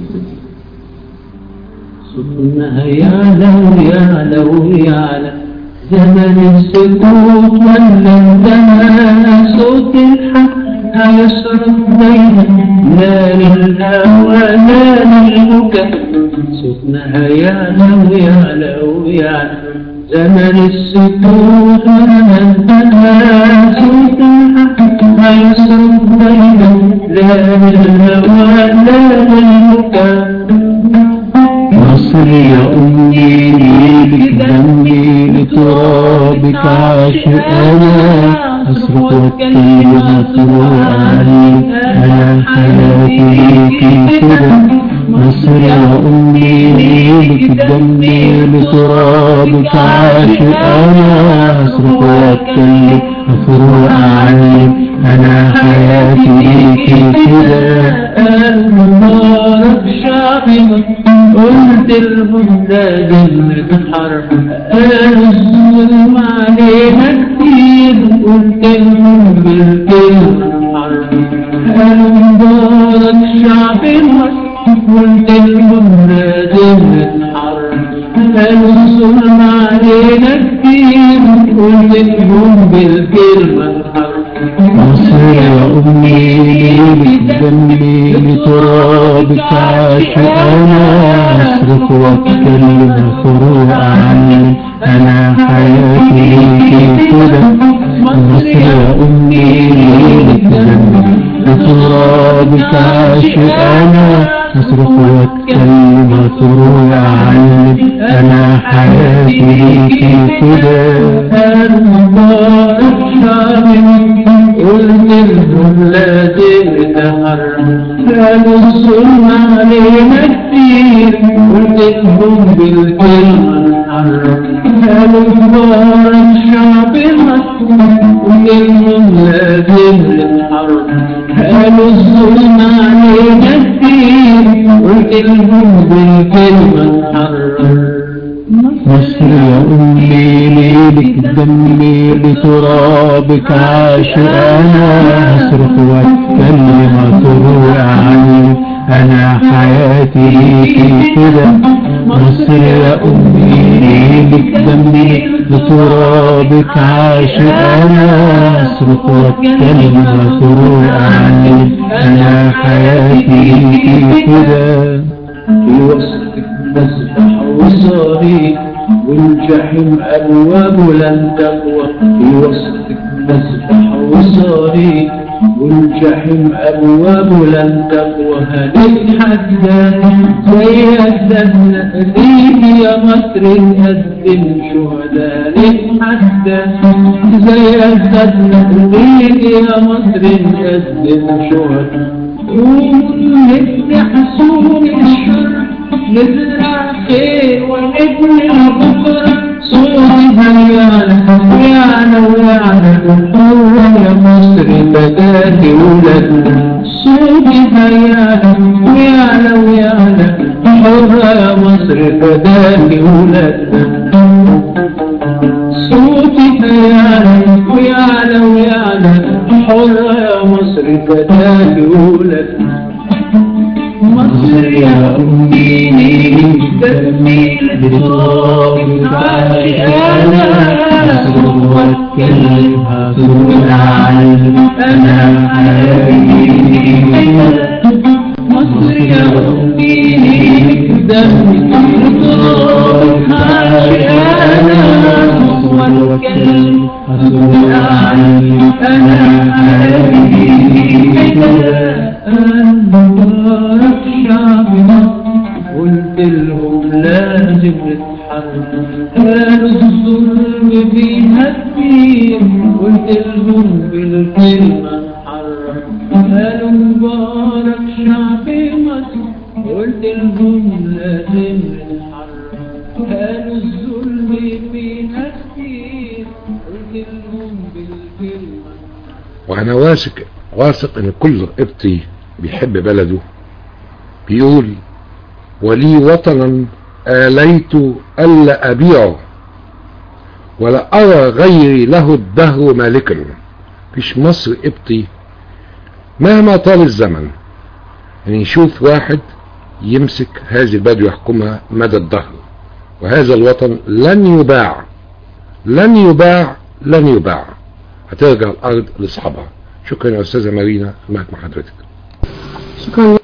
صوتنا يعلى يعلى يعلى زمن السكوت ولا انتهى صوت الحق هيصرف دايما لا للهوى لا للبكاء صوتنا يعلى ويعلى ويعلى زمن السكوت ولا انتهى صوت الحق هيصرف دايما لا للهوى لا للبكاء مصر يا أمي ليك دمي لترابك عاشق أنا أصرخ واتكلم فروعي أنا حياتي ليكي كده مصر يا أمي ليك دمي لترابك عاشق أنا أصرخ واتكلم فروعي أنا حياتي ليكي كده المبارك شعبنا قلت لهم لازم نتحرك قالوا الظلم علينا كتير قلت لهم بالكلمة نتحرك قالوا مبارك شعب مصر قلت لهم لازم نتحرك قالوا الظلم علينا كتير قلت لهم بالكلمة نتحرك مصر يا أمي ليك دمي لترابك عاشق أنا أصرخ وأتكلم فروع عني أنا حياتي ليكي كده مصر يا أمي ليك دمي بترابك عاشقانا أصرخ واتكلم وتروي أعلم أنا حياتي ليكي فداء المبارك شامل قلت لهم لازم تحرم كانوا الظلم علينا كتير قلت لهم بالكلمة نحرم كانوا مبارك شعب مكتوم قلت لهم لازم نتحرم كانوا الظلم علينا كتير قلت لهم بالكلمة نحرم مصر يا أمي ليلك دمي بترابك عاشقانا أصرخ واتكلم وتروي عني أنا حياتي ليكي كده مصر يا أمي ليلك دمي بترابك عاشقانا أصرخ واتكلم وتروي عني أنا حياتي ليكي كده في وسطك مسبح وصريخ والجحيم أبواب لن تقوى في وسطك مسبح وصريخ والجحيم أبواب لن تقوى هنتحدى زي الدم ليك يا مصر نقدم شهداء نتحدى زي الدم ليك يا مصر نقدم شهداء نبني حصول الشر نزرع خير ونبني بكرة صوتي هيانا ويانا ويانا هو يا مصر بداتي ولدنا صوتي هيانا ويانا ويانا حرة يا مصر بداتي ولدنا صوتي هيانا ويانا ويانا حرة يا مصر بداتي ولدنا مصر يا أمي دمي بترابك عاشقانا أصرخ واتكلم هتقول عني أنا حياتي مصر يا أمي دمي بترابك عاشقانا أصرخ واتكلم هتقول عني أنا حياتي المبارك شعبنا قلت لهم لازم نتحرك قالوا الظلم فيها كتير قلت لهم بالكلمة نحرك قالوا مبارك شعب مصر قلت لهم لازم نتحرك قالوا الظلم فيها كتير قلت لهم بالكلمة وانا واثق واثق ان كل قبطي بيحب بلده بيقول ولي وطنا آليت ألا أبيعه ولا أرى غيري له الدهر مالكا فيش مصر قبطي مهما طال الزمن يعني يشوف واحد يمسك هذه البلد ويحكمها مدى الدهر وهذا الوطن لن يباع لن يباع لن يباع هترجع الأرض لأصحابها شكرا يا أستاذة مارينا معك مع حضرتك شكرا